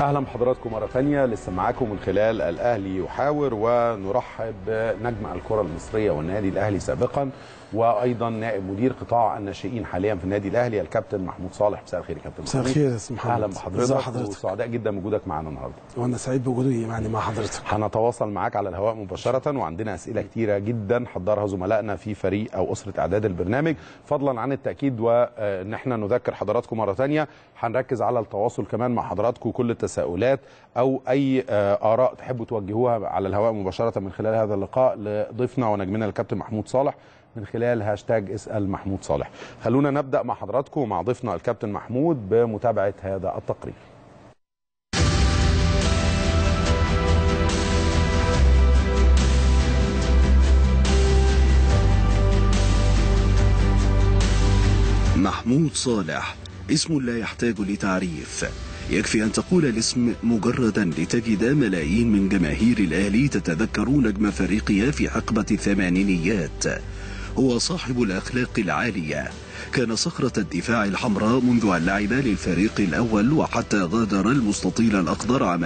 اهلا بحضراتكم مره ثانيه لسه معاكم من خلال الاهلي يحاور ونرحب بنجم الكره المصريه والنادي الاهلي سابقا وايضا نائب مدير قطاع الناشئين حاليا في النادي الاهلي الكابتن محمود صالح مساء الخير يا كابتن مساء محمود. الخير يا استاذ محمد اهلا ازي بحضرتك حضرتك وسعداء جدا بوجودك معانا النهارده وانا سعيد بوجودي يعني مع حضرتك هنتواصل معاك على الهواء مباشرة وعندنا أسئلة كتيرة جدا حضرها زملائنا في فريق أو أسرة إعداد البرنامج فضلا عن التأكيد وإن احنا نذكر حضراتكم مرة تانية هنركز على التواصل كمان مع حضراتكم كل التساؤلات أو أي آه، آراء تحبوا توجهوها على الهواء مباشرة من خلال هذا اللقاء لضيفنا ونجمنا الكابتن محمود صالح من خلال هاشتاج اسأل محمود صالح خلونا نبدأ مع حضراتكم ومع ضيفنا الكابتن محمود بمتابعة هذا التقرير محمود صالح اسم لا يحتاج لتعريف يكفي أن تقول الاسم مجردا لتجد ملايين من جماهير الأهلي تتذكر نجم فريقها في حقبة الثمانينيات هو صاحب الأخلاق العالية كان صخرة الدفاع الحمراء منذ أن لعب للفريق الأول وحتى غادر المستطيل الأخضر عام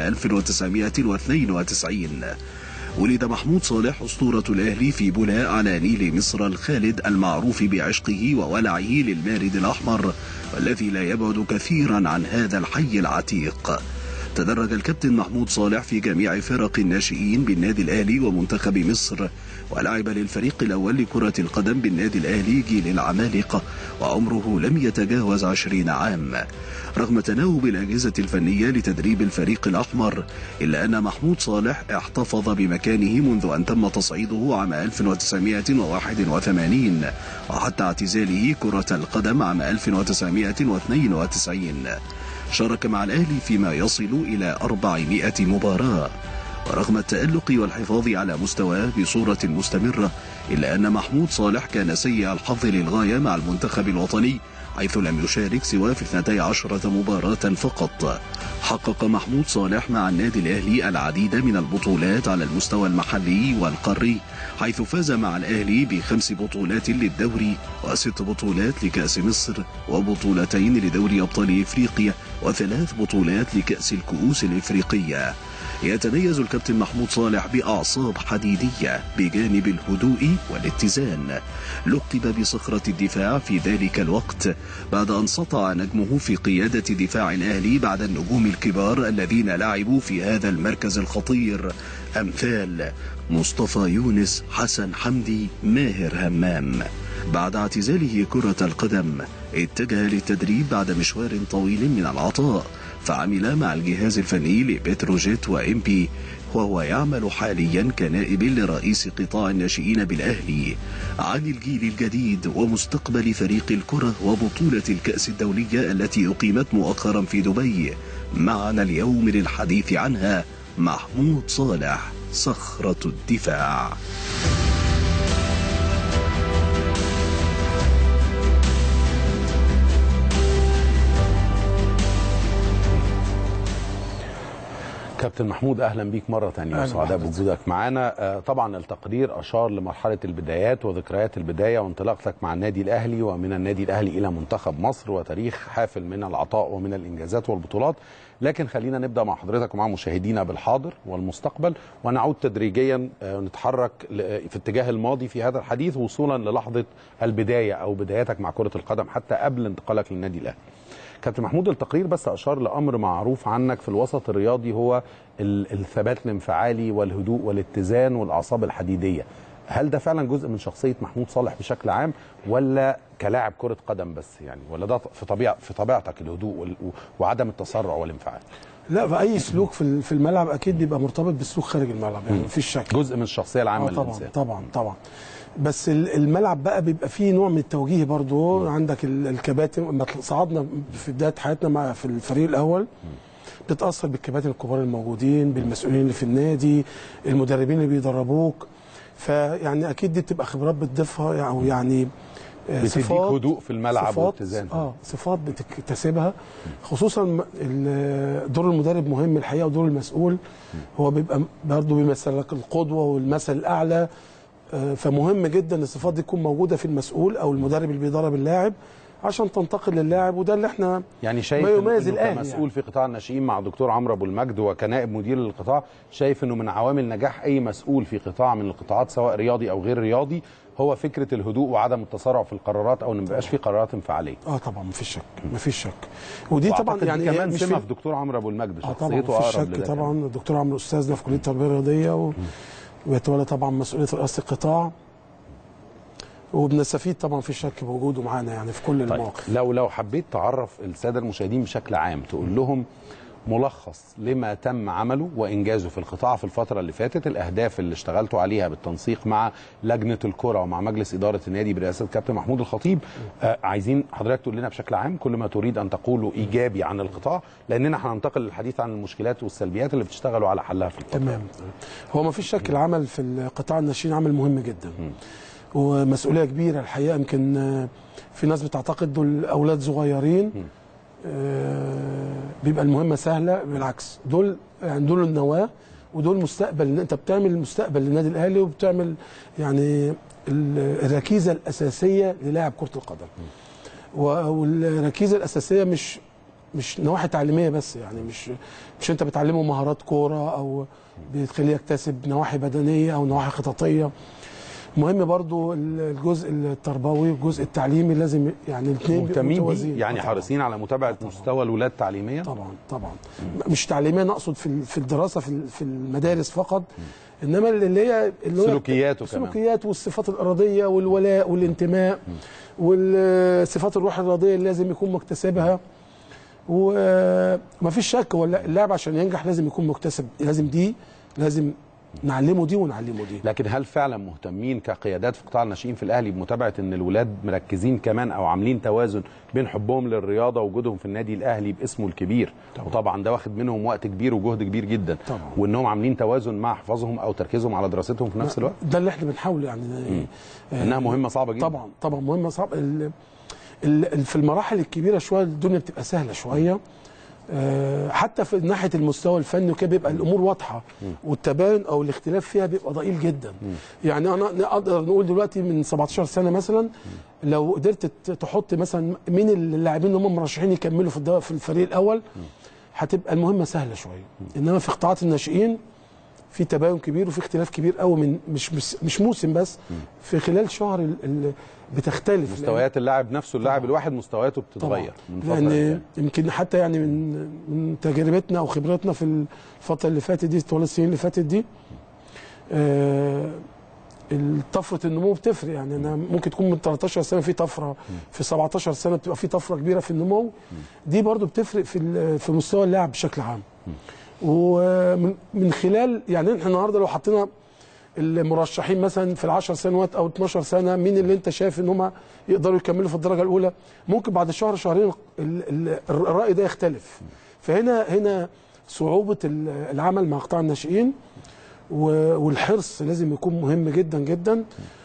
1992 ولد محمود صالح أسطورة الأهلي في بولاء على نيل مصر الخالد المعروف بعشقه وولعه للمارد الأحمر والذي لا يبعد كثيرا عن هذا الحي العتيق تدرج الكابتن محمود صالح في جميع فرق الناشئين بالنادي الأهلي ومنتخب مصر ولعب للفريق الأول لكرة القدم بالنادي الأهلي جيل العمالقة وعمره لم يتجاوز عشرين عام رغم تناوب الأجهزة الفنية لتدريب الفريق الأحمر إلا أن محمود صالح احتفظ بمكانه منذ أن تم تصعيده عام 1981 وحتى اعتزاله كرة القدم عام 1992 شارك مع الأهلي فيما يصل إلى 400 مباراة ورغم التألق والحفاظ على مستواه بصورة مستمرة إلا أن محمود صالح كان سيء الحظ للغاية مع المنتخب الوطني حيث لم يشارك سوى في 12 مباراة فقط حقق محمود صالح مع النادي الأهلي العديد من البطولات على المستوى المحلي والقاري حيث فاز مع الأهلي بخمس بطولات للدوري وست بطولات لكأس مصر وبطولتين لدوري أبطال إفريقيا وثلاث بطولات لكأس الكؤوس الإفريقية يتميز الكابتن محمود صالح بأعصاب حديدية بجانب الهدوء والاتزان لقب بصخرة الدفاع في ذلك الوقت بعد أن سطع نجمه في قيادة دفاع الأهلي بعد النجوم الكبار الذين لعبوا في هذا المركز الخطير أمثال مصطفى يونس حسن حمدي ماهر همام بعد اعتزاله كرة القدم اتجه للتدريب بعد مشوار طويل من العطاء فعمل مع الجهاز الفني لبتروجيت وإمبي وهو يعمل حاليا كنائب لرئيس قطاع الناشئين بالأهلي عن الجيل الجديد ومستقبل فريق الكرة وبطولة الكأس الدولية التي أقيمت مؤخرا في دبي معنا اليوم للحديث عنها محمود صالح صخرة الدفاع كابتن محمود اهلا بيك مره ثانيه أهلا وسعداء بحضرتك. بوجودك معانا آه، طبعا التقرير اشار لمرحله البدايات وذكريات البدايه وانطلاقتك مع النادي الاهلي ومن النادي الاهلي الى منتخب مصر وتاريخ حافل من العطاء ومن الانجازات والبطولات لكن خلينا نبدا مع حضرتك ومع مشاهدينا بالحاضر والمستقبل ونعود تدريجيا آه، نتحرك ل- في اتجاه الماضي في هذا الحديث وصولا للحظه البدايه او بدايتك مع كره القدم حتى قبل انتقالك للنادي الاهلي كابتن محمود التقرير بس اشار لامر معروف عنك في الوسط الرياضي هو ال- الثبات الانفعالي والهدوء والاتزان والاعصاب الحديديه هل ده فعلا جزء من شخصيه محمود صالح بشكل عام ولا كلاعب كره قدم بس يعني ولا ده في طبيعه في طبيعتك الهدوء وال- وعدم التسرع والانفعال لا في اي سلوك في ال- في الملعب اكيد بيبقى مرتبط بالسلوك خارج الملعب يعني مفيش شك جزء من الشخصيه العامه آه طبعا للانسان طبعا طبعا بس ال- الملعب بقى بيبقى فيه نوع من التوجيه برضو عندك ال- الكباتن لما صعدنا في بدايه حياتنا مع في الفريق الاول بتتاثر بالكباتن الكبار الموجودين بالمسؤولين اللي في النادي المدربين اللي بيدربوك فيعني اكيد دي بتبقى خبرات بتضيفها او يعني آه، بتديك صفات- هدوء في الملعب صفات واتزان. اه صفات بتكتسبها خصوصا م- ال- دور المدرب مهم الحقيقه ودور المسؤول هو بيبقى برضه بيمثل لك القدوه والمثل الاعلى آه، فمهم جدا الصفات دي تكون موجوده في المسؤول او المدرب اللي بيدرب اللاعب عشان تنتقل للاعب وده اللي احنا يعني شايف ما يميز إنه الأهلي كمسؤول يعني. في قطاع الناشئين مع دكتور عمرو ابو المجد وكنائب مدير للقطاع شايف انه من عوامل نجاح اي مسؤول في قطاع من القطاعات سواء رياضي او غير رياضي هو فكره الهدوء وعدم التسارع في القرارات او ان ما يبقاش في قرارات انفعاليه اه طبعا مفيش شك مفيش شك ودي طبعا وأعتقد يعني دي كمان مش سمه في- في دكتور عمرو ابو المجد اه طبعا شخصيته مفيش اقرب شك لده طبعا الدكتور عمرو استاذنا في كليه التربيه الرياضيه و... ويتولى طبعا مسؤوليه رئاسه القطاع وبنستفيد طبعا في شك بوجوده معانا يعني في كل طيب المواقف لو لو حبيت تعرف الساده المشاهدين بشكل عام تقول لهم ملخص لما تم عمله وانجازه في القطاع في الفتره اللي فاتت الاهداف اللي اشتغلتوا عليها بالتنسيق مع لجنه الكره ومع مجلس اداره النادي برئاسه كابتن محمود الخطيب آه عايزين حضرتك تقول لنا بشكل عام كل ما تريد ان تقوله ايجابي عن القطاع لاننا هننتقل للحديث عن المشكلات والسلبيات اللي بتشتغلوا على حلها في الفتره تمام هو ما فيش شك العمل في القطاع الناشئين عمل مهم جدا ومسؤوليه كبيره الحقيقه يمكن آه، في ناس بتعتقد دول اولاد صغيرين آه، بيبقى المهمه سهله بالعكس دول يعني دول النواه ودول مستقبل انت بتعمل مستقبل للنادي الاهلي وبتعمل يعني ال- الركيزه الاساسيه للاعب كره القدم و- والركيزه الاساسيه مش مش نواحي تعليميه بس يعني مش مش انت بتعلمه مهارات كوره او بتخليه يكتسب نواحي بدنيه او نواحي خططيه مهم برضو الجزء التربوي والجزء التعليمي لازم يعني الاثنين مهتمين بيه يعني حريصين على متابعه مستوى الولاد تعليميا طبعا طبعا مش تعليميا نقصد في ال- في الدراسه في ال- في المدارس فقط انما اللي هي اللي هو سلوكياته كمان. السلوكيات والصفات الاراديه والولاء والانتماء والصفات الروح الرياضيه اللي لازم يكون مكتسبها وما فيش شك هو اللاعب عشان ينجح لازم يكون مكتسب لازم دي لازم نعلمه دي ونعلمه دي لكن هل فعلا مهتمين كقيادات في قطاع الناشئين في الاهلي بمتابعه ان الولاد مركزين كمان او عاملين توازن بين حبهم للرياضه ووجودهم في النادي الاهلي باسمه الكبير طبعا. وطبعا ده واخد منهم وقت كبير وجهد كبير جدا طبعا. وانهم عاملين توازن مع حفاظهم او تركيزهم على دراستهم في نفس الوقت ده اللي احنا بنحاول يعني آه، انها مهمه صعبه جدا طبعا طبعا مهمه صعبه ال- ال- في المراحل الكبيره شويه الدنيا بتبقى سهله شويه آه، حتى في ناحيه المستوى الفني وكده بيبقى الامور واضحه والتباين او الاختلاف فيها بيبقى ضئيل جدا يعني انا نقدر نقول دلوقتي من 17 سنه مثلا لو قدرت ت- تحط مثلا مين اللاعبين اللي هم مرشحين يكملوا في الدو- في الفريق الاول هتبقى المهمه سهله شويه انما في قطاعات الناشئين في تباين كبير وفي اختلاف كبير قوي من مش مش, مش موسم بس في خلال شهر ال ال بتختلف مستويات اللاعب نفسه اللاعب الواحد مستوياته بتتغير من فتره لان للتانية. يمكن حتى يعني من من تجربتنا او خبرتنا في الفتره اللي فاتت دي طوال السنين اللي فاتت دي آه طفره النمو بتفرق يعني انا ممكن تكون من 13 سنه في طفره في 17 سنه بتبقى في طفره كبيره في النمو دي برضو بتفرق في ال- في مستوى اللاعب بشكل عام ومن من خلال يعني احنا النهارده لو حطينا المرشحين مثلا في العشر سنوات او 12 سنه مين اللي انت شايف ان هم يقدروا يكملوا في الدرجه الاولى ممكن بعد شهر شهرين ال- ال- الراي ده يختلف فهنا هنا صعوبه ال- العمل مع قطاع الناشئين و- والحرص لازم يكون مهم جدا جدا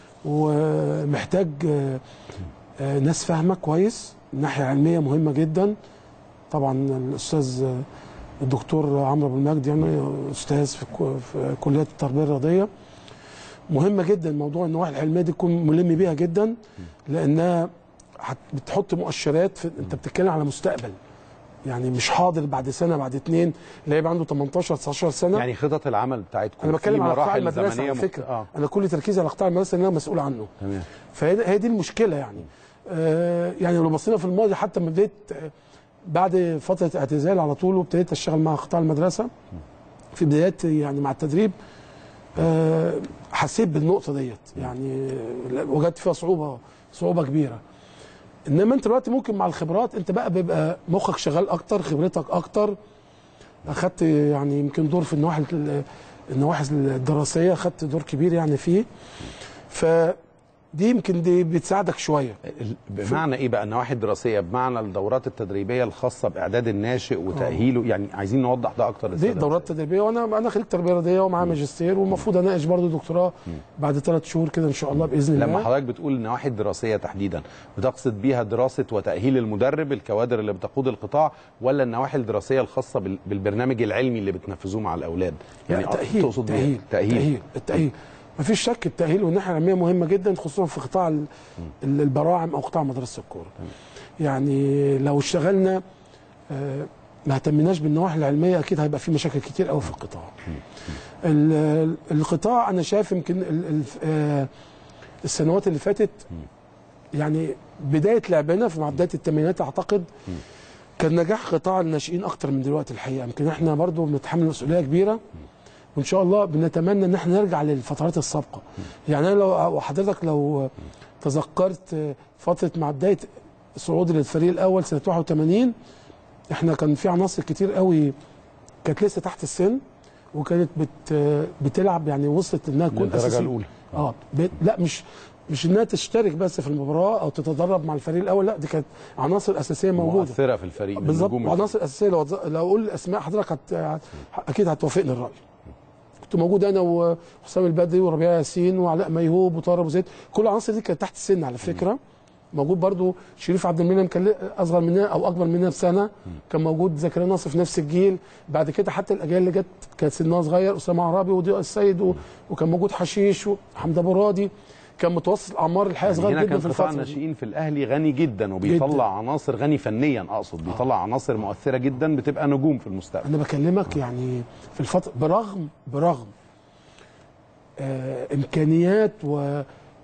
ومحتاج آه، آه، ناس فاهمه كويس من ناحيه علميه مهمه جدا طبعا الاستاذ آه، الدكتور عمرو ابو المجد يعني استاذ في كو- في كليه التربيه الرياضيه مهمه جدا موضوع النواحي العلميه دي تكون ملم بيها جدا لانها هت- بتحط مؤشرات في انت بتتكلم على مستقبل يعني مش حاضر بعد سنه بعد اتنين لعيب عنده 18 19 سنه يعني خطط العمل بتاعتكم انا بتكلم في على قطاع مراحل المدرسه زمنية على مخت- فكره اه انا كل تركيزي على قطاع المدرسه اللي انا مسؤول عنه تمام فهي هي دي المشكله يعني آه يعني لو بصينا في الماضي حتى ما بديت آه، بعد فتره اعتزال على طول وابتديت اشتغل مع قطاع المدرسه في بدايات يعني مع التدريب آه حسيت بالنقطه ديت يعني آه، وجدت فيها صعوبه صعوبه كبيره انما انت دلوقتي ممكن مع الخبرات انت بقى بيبقى مخك شغال اكتر خبرتك اكتر اخدت يعني يمكن دور في النواحي ال- النواحي الدراسيه اخدت دور كبير يعني فيه فدي يمكن دي بتساعدك شويه ال- بمعنى ايه بقى النواحي الدراسيه بمعنى الدورات التدريبيه الخاصه باعداد الناشئ وتاهيله يعني عايزين نوضح ده اكتر دي للسادة دورات تدريبيه وانا انا خريج تربيه رياضيه ومعايا ماجستير والمفروض اناقش برضه دكتوراه بعد ثلاث شهور كده ان شاء الله باذن الله لما حضرتك بتقول النواحي الدراسيه تحديدا بتقصد بيها دراسه وتاهيل المدرب الكوادر اللي بتقود القطاع ولا النواحي الدراسيه الخاصه بال- بالبرنامج العلمي اللي بتنفذوه مع الاولاد يعني أ- تأهيل تقصد بيها تأهيل تاهيل تأهيل التأهيل مفيش شك التاهيل والناحيه العلميه مهمه جدا خصوصا في قطاع ال- ال- البراعم او قطاع مدرسه الكوره يعني لو اشتغلنا آه، ما اهتمناش بالنواحي العلميه اكيد هيبقى في مشاكل كتير قوي في القطاع ال- القطاع انا شايف يمكن ال- ال- آه، السنوات اللي فاتت يعني بدايه لعبنا في مع بدايه الثمانينات اعتقد كان نجاح قطاع الناشئين اكتر من دلوقتي الحقيقه يمكن احنا برضو بنتحمل مسؤوليه كبيره وان شاء الله بنتمنى ان احنا نرجع للفترات السابقه يعني انا لو حضرتك لو تذكرت فتره مع بدايه صعودي للفريق الاول سنه 81 احنا كان في عناصر كتير قوي كانت لسه تحت السن وكانت بت بتلعب يعني وصلت انها تكون للدرجه أساسية. الاولى اه ب- لا مش مش انها تشترك بس في المباراه او تتدرب مع الفريق الاول لا دي كانت عناصر اساسيه موجوده مؤثره في الفريق من بالظبط نجوم وعناصر اساسيه لو لو اقول الاسماء حضرتك هت... هت- اكيد هتوافقني الراي كنت موجود انا وحسام البدري وربيع ياسين وعلاء ميهوب وطاهر ابو زيد كل العناصر دي كانت تحت السن على فكره موجود برضو شريف عبد المنعم كان ل- اصغر مننا او اكبر مننا بسنه كان موجود زكريا ناصر في نفس الجيل بعد كده حتى الاجيال اللي جت كانت سنها صغير اسامه عرابي وضياء السيد و... وكان موجود حشيش وحمد ابو راضي كان متوسط الاعمار الحقيقه يعني صغير هنا جدا كان في قطاع الفتره دي الناشئين في الاهلي غني جدا وبيطلع جداً. عناصر غني فنيا اقصد بيطلع عناصر مؤثره جدا بتبقى نجوم في المستقبل انا بكلمك يعني في الفتره برغم برغم آه امكانيات و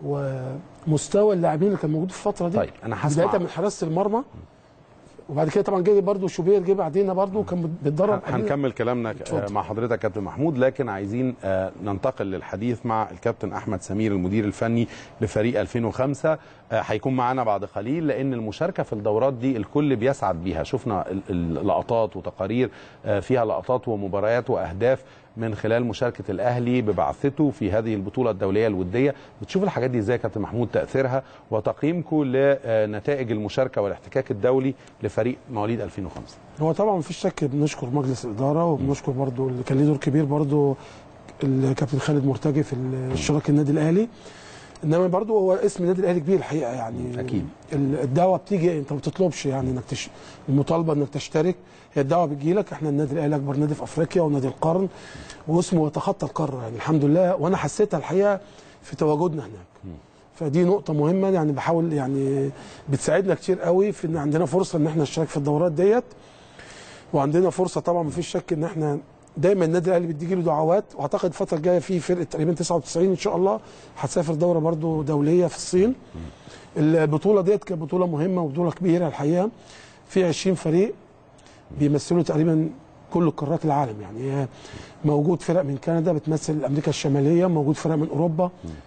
ومستوى اللاعبين اللي كان موجود في الفتره دي طيب، أنا هسمع. بدايه من حراسه المرمى وبعد كده طبعا جه برضه شوبير جه بعدينا برضه كان بيتدرب قبلنا. هنكمل كلامنا ك- اتفضل. مع حضرتك كابتن محمود لكن عايزين آه، ننتقل للحديث مع الكابتن احمد سمير المدير الفني لفريق 2005 آه، هيكون معانا بعد قليل لان المشاركه في الدورات دي الكل بيسعد بيها شفنا ال- اللقطات وتقارير آه، فيها لقطات ومباريات واهداف من خلال مشاركه الاهلي ببعثته في هذه البطوله الدوليه الوديه بتشوف الحاجات دي ازاي يا كابتن محمود تاثيرها وتقييمكم لنتائج المشاركه والاحتكاك الدولي لفريق مواليد 2005 هو طبعا مفيش شك بنشكر مجلس الاداره وبنشكر برضه اللي كان ليه دور كبير برضه الكابتن خالد مرتجي في اشتراك النادي الاهلي انما برضه هو اسم النادي الاهلي كبير الحقيقه يعني أكيد. ال- الدعوه بتيجي انت ما بتطلبش يعني انك تش... المطالبه انك تشترك هي الدعوه بتجي لك احنا النادي الاهلي اكبر نادي في افريقيا ونادي القرن واسمه يتخطى القاره يعني الحمد لله وانا حسيتها الحقيقه في تواجدنا هناك فدي نقطة مهمة يعني بحاول يعني بتساعدنا كتير قوي في ان عندنا فرصة ان احنا نشترك في الدورات ديت وعندنا فرصة طبعا مفيش شك ان احنا دايما النادي الاهلي بتجي له دعوات واعتقد الفترة الجاية في فرقة تقريبا 99 ان شاء الله هتسافر دورة برضو دولية في الصين البطولة ديت كانت بطولة مهمة وبطولة كبيرة الحقيقة في 20 فريق بيمثلوا تقريبا كل قارات العالم يعني موجود فرق من كندا بتمثل امريكا الشماليه موجود فرق من اوروبا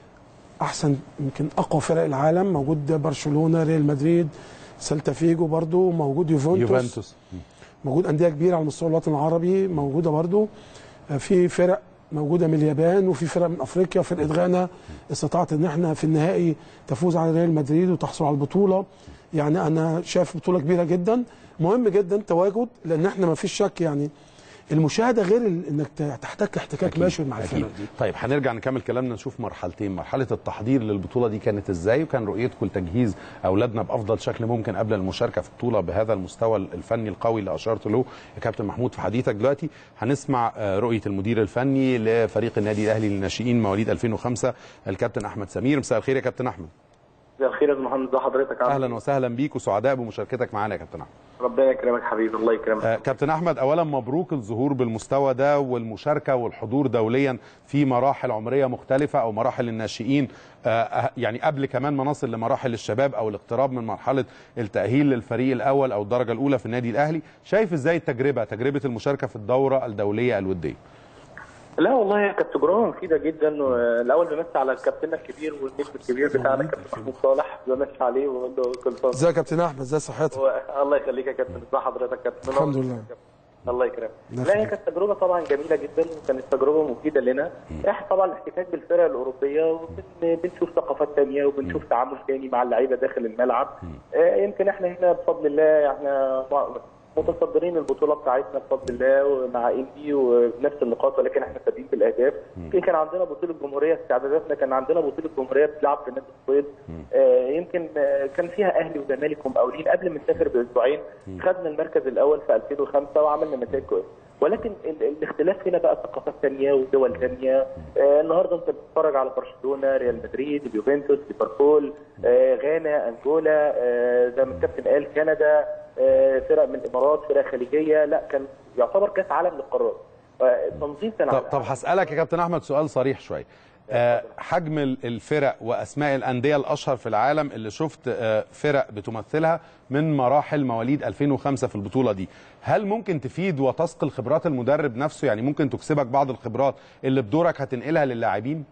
احسن يمكن اقوى فرق العالم موجود برشلونه ريال مدريد سيلتا فيجو برضو موجود يوفنتوس, يوفنتوس موجود انديه كبيره على مستوى الوطن العربي موجوده برضو في فرق موجوده من اليابان وفي فرق من افريقيا فرقه غانا استطاعت ان احنا في النهائي تفوز على ريال مدريد وتحصل على البطوله يعني انا شايف بطوله كبيره جدا مهم جدا تواجد لان احنا ما فيش شك يعني المشاهده غير ال- انك ت- تحتك احتكاك مباشر مع أكيد. الفرق دي طيب هنرجع نكمل كلامنا نشوف مرحلتين مرحله التحضير للبطوله دي كانت ازاي وكان رؤيتكم لتجهيز اولادنا بافضل شكل ممكن قبل المشاركه في بطوله بهذا المستوى الفني القوي اللي اشرت له يا كابتن محمود في حديثك دلوقتي هنسمع آه، رؤيه المدير الفني لفريق النادي الاهلي للناشئين مواليد 2005 الكابتن احمد سمير مساء الخير يا كابتن احمد مساء الخير يا أستاذ محمد ازي حضرتك عامل اهلا وسهلا بيك وسعداء بمشاركتك معانا يا كابتن احمد ربنا يكرمك حبيبي الله يكرمك آه، كابتن احمد اولا مبروك الظهور بالمستوى ده والمشاركه والحضور دوليا في مراحل عمريه مختلفه او مراحل الناشئين آه، آه، يعني قبل كمان ما نصل لمراحل الشباب او الاقتراب من مرحله التاهيل للفريق الاول او الدرجه الاولى في النادي الاهلي شايف ازاي التجربه تجربه المشاركه في الدوره الدوليه الوديه لا والله هي كانت تجربه مفيده جدا والاول بمسي على كابتننا الكبير والنجم الكبير بتاعنا كابتن محمود صالح بمسي عليه واقول له كل سنه ازيك يا كابتن احمد ازي صحتك و- الله يخليك يا كابتن ازي حضرتك يا كابتن الحمد لله. الله يكرمك الله لا هي يخليك. كانت تجربه طبعا جميله جدا وكانت تجربه مفيده لنا احنا طبعا الاحتكاك بالفرق الاوروبيه وبنشوف ثقافات ثانيه وبنشوف تعامل ثاني مع اللعيبه داخل الملعب آه، يمكن احنا هنا بفضل الله احنا متصدرين البطوله بتاعتنا بفضل الله ومع اندي وبنفس النقاط ولكن احنا سابقين في الاهداف يمكن كان عندنا بطوله جمهوريه استعداداتنا كان عندنا بطوله جمهوريه بتلعب في نادي الصيد آه، يمكن آه، كان فيها اهلي وزمالك ومقاولين قبل ما نسافر باسبوعين خدنا المركز الاول في 2005 وعملنا نتائج كويسه ولكن ال- الاختلاف هنا بقى ثقافات ثانيه ودول ثانيه آه النهارده انت بتتفرج على برشلونه ريال مدريد اليوفنتوس ليفربول آه غانا انجولا آه زي ما الكابتن قال كندا آه فرق من الامارات فرق خليجيه لا كان يعتبر كاس عالم للقارات آه التنظيم كان طب, على- طب هسألك يا كابتن أحمد سؤال صريح شوية آه، حجم ال- الفرق وأسماء الأندية الأشهر في العالم اللي شفت آه، فرق بتمثلها من مراحل مواليد 2005 في البطولة دي هل ممكن تفيد وتثقل خبرات المدرب نفسه يعني ممكن تكسبك بعض الخبرات اللي بدورك هتنقلها للاعبين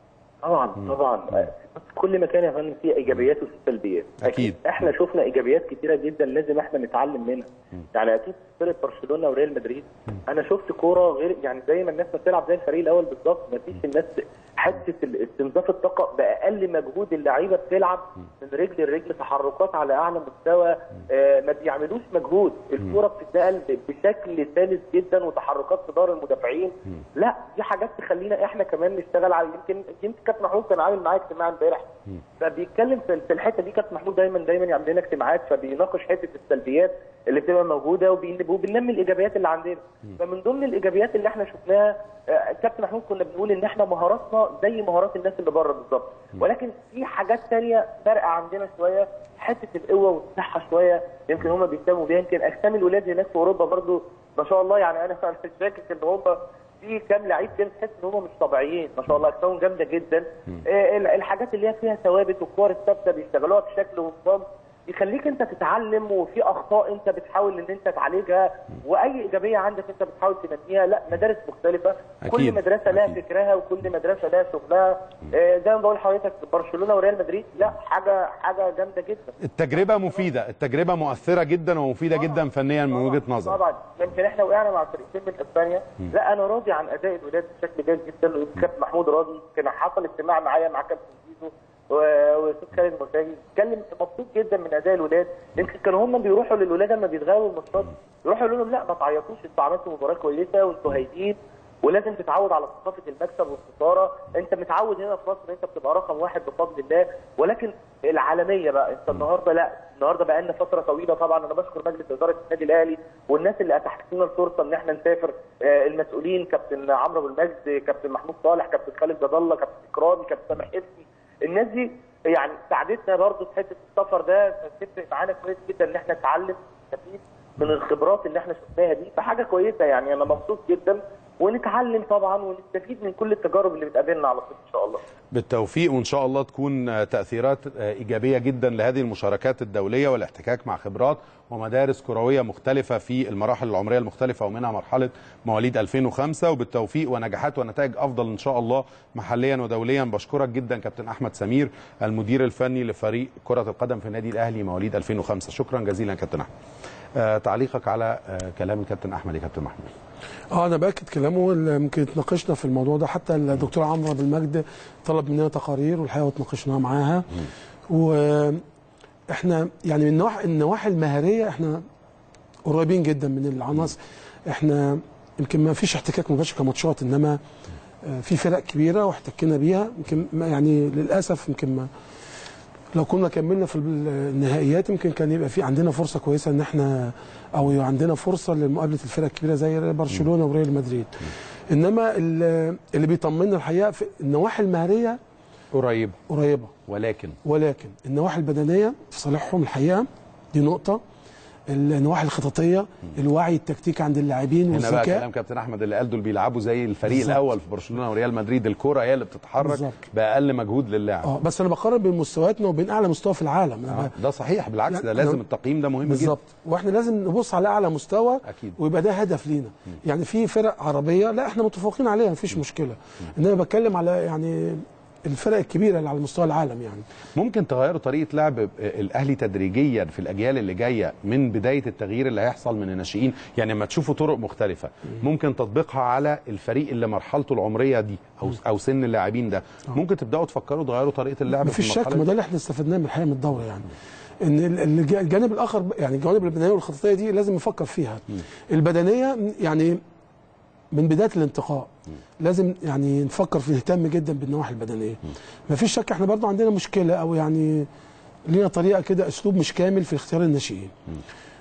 طبعا طبعا في كل مكان يا فندم فيه ايجابيات وفيه سلبيات أكيد. احنا شفنا ايجابيات كتيره جدا لازم احنا نتعلم منها يعني اكيد فرقه برشلونه وريال مدريد انا شفت كوره غير يعني زي ما الناس بتلعب زي الفريق الاول بالظبط ما فيش الناس حته ال- استنزاف الطاقه باقل مجهود اللعيبه بتلعب من رجل لرجل تحركات على اعلى مستوى آه ما بيعملوش مجهود الكوره بتتنقل ب- بشكل سلس جدا وتحركات في دار المدافعين لا دي حاجات تخلينا احنا كمان نشتغل على يمكن يمكن كابتن محمود كان عامل معايا اجتماع امبارح فبيتكلم في في الحته دي كابتن محمود دايما دايما يعمل لنا اجتماعات فبيناقش حته السلبيات اللي بتبقى موجوده وبي- وبننمي الايجابيات اللي عندنا فمن ضمن الايجابيات اللي احنا شفناها آه، كابتن محمود كنا بنقول ان احنا مهاراتنا زي مهارات الناس اللي بره بالظبط ولكن في حاجات تانية فارقه عندنا شويه حته القوه والصحه شويه يمكن هم بيهتموا بيها يمكن اجسام الولاد هناك في اوروبا برضو ما شاء الله يعني انا أنا مش شاكك ان هم في كام لعيب كده تحس ان هم مش طبيعيين ما شاء الله اجسامهم جامده جدا آه، ال- الحاجات اللي هي فيها ثوابت والكور الثابته بيشتغلوها بشكل منظم يخليك انت تتعلم وفي اخطاء انت بتحاول ان انت تعالجها واي ايجابيه عندك انت بتحاول تنميها لا مدارس مختلفه أكيد. كل مدرسه لها أكيد. فكرها وكل مدرسه لها شغلها آه، زي ما بقول لحضرتك برشلونه وريال مدريد لا حاجه حاجه جامده جدا التجربة مفيدة التجربة مؤثرة جدا ومفيدة جدا فنيا من وجهة نظرك طبعا يمكن احنا وقعنا مع فريقين من اسبانيا لا انا راضي عن اداء الولاد بشكل جيد جدا والكابتن محمود راضي كان حصل اجتماع معايا مع كابتن زيزو و- واستاذ خالد مساجي اتكلم مبسوط جدا من اداء الولاد يمكن كانوا هم بيروحوا للولاد لما بيتغابوا الماتشات يروحوا يقولوا لهم لا ما تعيطوش انتوا عملتوا مباراه كويسه وانتوا هايلين ولازم تتعود على ثقافه المكسب والخساره انت متعود هنا في مصر انت بتبقى رقم واحد بفضل الله ولكن العالميه بقى انت النهارده لا النهارده بقى لنا فتره طويله طبعا انا بشكر مجلس اداره النادي الاهلي والناس اللي اتاحت لنا الفرصه ان احنا نسافر آه، المسؤولين كابتن عمرو ابو المجد كابتن محمود صالح كابتن خالد جد الله كابتن اكرامي كابتن سامح حفني الناس دي يعني ساعدتنا برضو في حته السفر ده تفرق معانا كويس جدا ان احنا نتعلم نستفيد من الخبرات اللي احنا شفناها دي فحاجه كويسه يعني انا مبسوط جدا ونتعلم طبعا ونستفيد من كل التجارب اللي بتقابلنا على طول ان شاء الله بالتوفيق وان شاء الله تكون آه، تاثيرات آه، ايجابيه جدا لهذه المشاركات الدوليه والاحتكاك مع خبرات ومدارس كرويه مختلفه في المراحل العمريه المختلفه ومنها مرحله مواليد 2005 وبالتوفيق ونجاحات ونتائج افضل ان شاء الله محليا ودوليا بشكرك جدا كابتن احمد سمير المدير الفني لفريق كره القدم في النادي الاهلي مواليد 2005 شكرا جزيلا كابتن احمد آه، تعليقك على آه، كلام الكابتن احمد يا كابتن محمود اه انا باكد كلامه اللي يمكن اتناقشنا في الموضوع ده حتى الدكتور عمرو عبد المجد طلب مننا تقارير والحقيقه واتناقشناها معاها واحنا يعني من النواحي النواحي المهاريه احنا قريبين جدا من العناصر احنا يمكن ما فيش احتكاك مباشر كماتشات انما آه، في فرق كبيره واحتكينا بيها يمكن ما- يعني للاسف يمكن ما لو كنا كملنا في النهائيات يمكن كان يبقى في عندنا فرصه كويسه ان احنا او عندنا فرصه لمقابله الفرق الكبيره زي برشلونه وريال مدريد انما ال- اللي بيطمنا الحقيقه في النواحي المهريه قريب قريبه ولكن ولكن النواحي البدنيه في صالحهم الحقيقه دي نقطه النواحي الخططيه الوعي التكتيكي عند اللاعبين هنا بقى والذكاء كلام كابتن احمد اللي قال دول بيلعبوا زي الفريق بالظبط. الاول في برشلونه وريال مدريد الكره هي اللي بتتحرك بالظبط. باقل مجهود للاعب اه بس انا بقارن بين مستوياتنا وبين اعلى مستوى في العالم أنا آه، ده صحيح بالعكس ده لا، لازم أنا- التقييم ده مهم بالظبط واحنا لازم نبص على اعلى مستوى أكيد. ويبقى ده هدف لينا يعني في فرق عربيه لا احنا متفوقين عليها مفيش مشكله انما بتكلم على يعني الفرق الكبيره اللي على مستوى العالم يعني جدا ممكن تغيروا طريقه لعب الاهلي تدريجيا في الاجيال اللي جايه من بدايه التغيير اللي هيحصل من الناشئين يعني لما تشوفوا طرق مختلفه ممكن تطبيقها على الفريق اللي مرحلته العمريه دي او او سن اللاعبين ده ممكن تبداوا تفكروا تغيروا طريقه اللعب في مفيش شك المرحلة ما دي؟ ده اللي احنا استفدناه من الحقيقه من الدوره يعني ان ال- الج- الجانب الاخر ب- يعني الجوانب البدنيه والخططيه دي لازم نفكر فيها البدنيه يعني من بدايه الانتقاء لازم يعني نفكر في نهتم جدا بالنواحي البدنيه مفيش شك احنا برضو عندنا مشكله او يعني لينا طريقه كده اسلوب مش كامل في اختيار الناشئين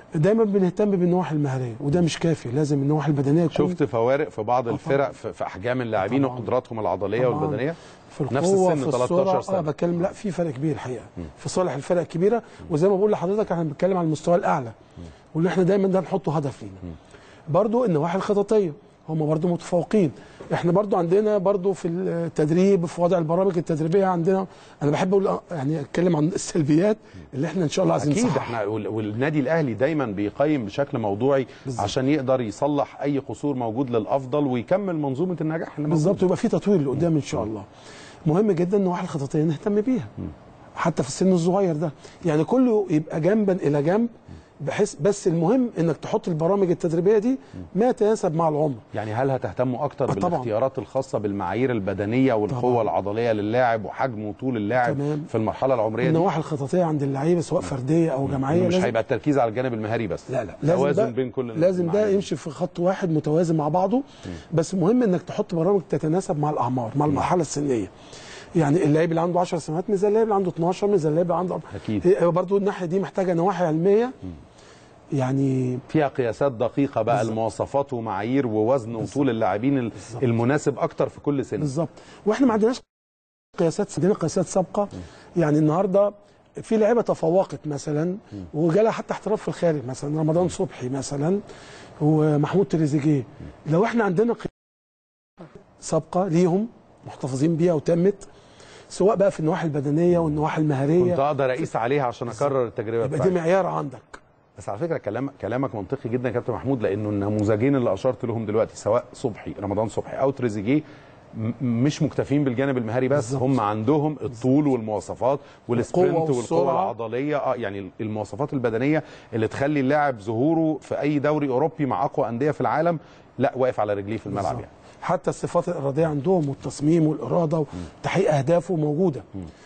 دايما بنهتم بالنواحي المهريه وده مش كافي لازم النواحي البدنيه تكون شفت فوارق في بعض آه الفرق في في احجام اللاعبين طبعاً. وقدراتهم العضليه طبعاً. والبدنيه في القوه نفس السن في 13 السرعه سنة. اه بتكلم لا في فرق كبير الحقيقه في صالح الفرق الكبيره وزي ما بقول لحضرتك احنا بنتكلم على المستوى الاعلى واللي احنا دايما ده نحطه هدف لينا برضو النواحي الخططيه هم برضو متفوقين احنا برضو عندنا برضو في التدريب في وضع البرامج التدريبيه عندنا انا بحب اقول يعني اتكلم عن السلبيات اللي احنا ان شاء الله عايزين اكيد نصححها. احنا وال- والنادي الاهلي دايما بيقيم بشكل موضوعي بالظبط. عشان يقدر يصلح اي قصور موجود للافضل ويكمل منظومه النجاح اللي بالظبط موجودة. ويبقى في تطوير لقدام ان شاء الله مهم جدا النواحي الخططيه نهتم بيها حتى في السن الصغير ده يعني كله يبقى جنبا الى جنب بحيث بس المهم انك تحط البرامج التدريبيه دي ما يتناسب مع العمر يعني هل هتهتموا اكتر آه طبعاً. بالاختيارات الخاصه بالمعايير البدنيه والقوه طبعاً. العضليه للاعب وحجم وطول اللاعب تمام. في المرحله العمريه دي النواحي الخططيه عند اللعيبه سواء فرديه او جماعيه مش لازم هيبقى التركيز على الجانب المهاري بس لا لا لازم توازن ده بين كل لازم ده المعايير. يمشي في خط واحد متوازن مع بعضه بس مهم انك تحط برامج تتناسب مع الاعمار مع المرحله السنيه يعني اللاعب اللي عنده 10 سنوات مش زي اللاعب اللي عنده 12 مش زي اللاعب اللي عنده أكيد. هي برضه الناحيه دي محتاجه نواحي علميه يعني فيها قياسات دقيقه بقى بالظبط. المواصفات ومعايير ووزن وطول اللاعبين ال- بالظبط. المناسب اكتر في كل سن بالظبط واحنا ما عندناش قياسات عندنا قياسات سابقه يعني النهارده في لعيبه تفوقت مثلا وجالها حتى احتراف في الخارج مثلا رمضان صبحي مثلا ومحمود تريزيجيه لو احنا عندنا قياسات سابقه ليهم محتفظين بيها وتمت سواء بقى في النواحي البدنيه والنواحي كنت المهاريه اقدر اقيس عليها عشان اكرر التجربه يبقى دي بتاعتي معيار عندك بس على فكره كلام كلامك منطقي جدا يا كابتن محمود لانه النموذجين اللي اشرت لهم دلوقتي سواء صبحي رمضان صبحي او تريزيجيه م- مش مكتفين بالجانب المهاري بس بالظبط. هم عندهم الطول والمواصفات والسبرنت والقوة والقوه والسرعة. العضليه اه يعني المواصفات البدنيه اللي تخلي اللاعب ظهوره في اي دوري اوروبي مع اقوى انديه في العالم لا واقف على رجليه في الملعب بالظبط. يعني حتى الصفات الاراديه عندهم والتصميم والاراده وتحقيق اهدافه موجوده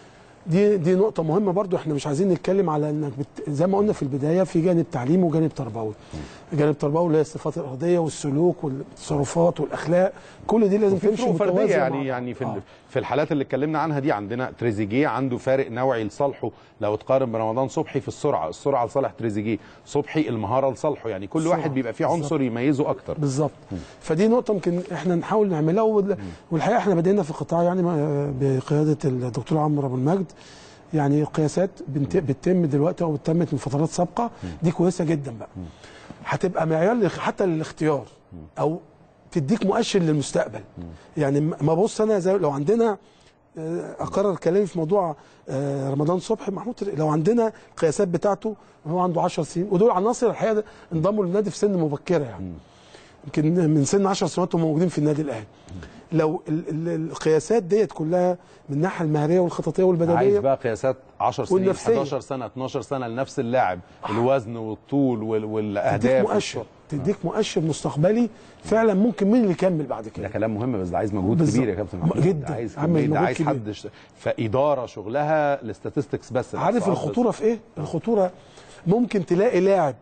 دي دي نقطة مهمة برضو احنا مش عايزين نتكلم على انك بت... زي ما قلنا في البداية في جانب تعليمي وجانب تربوي. جانب تربوي اللي هي الصفات الارادية والسلوك والتصرفات والاخلاق كل دي لازم في تمشي فروق فرديه متوازية يعني مع يعني في بعض. ال- في الحالات اللي اتكلمنا عنها دي عندنا تريزيجيه عنده فارق نوعي لصالحه لو تقارن برمضان صبحي في السرعه السرعه لصالح تريزيجيه صبحي المهاره لصالحه يعني كل السرعة. واحد بيبقى فيه بالظبط. عنصر يميزه اكتر بالظبط فدي نقطة يمكن احنا نحاول نعملها وال- والحقيقة احنا بدينا في القطاع يعني ما- بقيادة الدكتور عمرو ابو المجد يعني قياسات بنت- بتتم دلوقتي او بتتمت من فترات سابقة دي كويسة جدا بقى هتبقى معيار لخ- حتى للاختيار او تديك مؤشر للمستقبل يعني ما بص انا زي لو عندنا آه، اقرر كلامي في موضوع آه، رمضان صبحي محمود تري- لو عندنا القياسات بتاعته هو عنده 10 سنين ودول عناصر الحقيقه انضموا للنادي في سن مبكره يعني يمكن من سن 10 سنوات هم موجودين في النادي الاهلي لو ال ال القياسات ديت كلها من الناحيه المهريه والخططيه عايز والبدنيه بقى قياسات 10 سنين والنفسية. 11 سنه 12 سنه لنفس اللاعب الوزن والطول وال- تديك والاهداف مؤشر تديك مؤشر مستقبلي فعلا ممكن مين اللي يكمل بعد ده كده كلام مهم بس ده عايز مجهود بالظبط. كبير يا كابتن محمود جدا. ده عايز عامل كمية- ده مجهود عايز كبير. حد ش- فاداره شغلها الاستاتستكس بس عارف الإحصاءات بس. الخطوره في ايه الخطوره ممكن تلاقي لاعب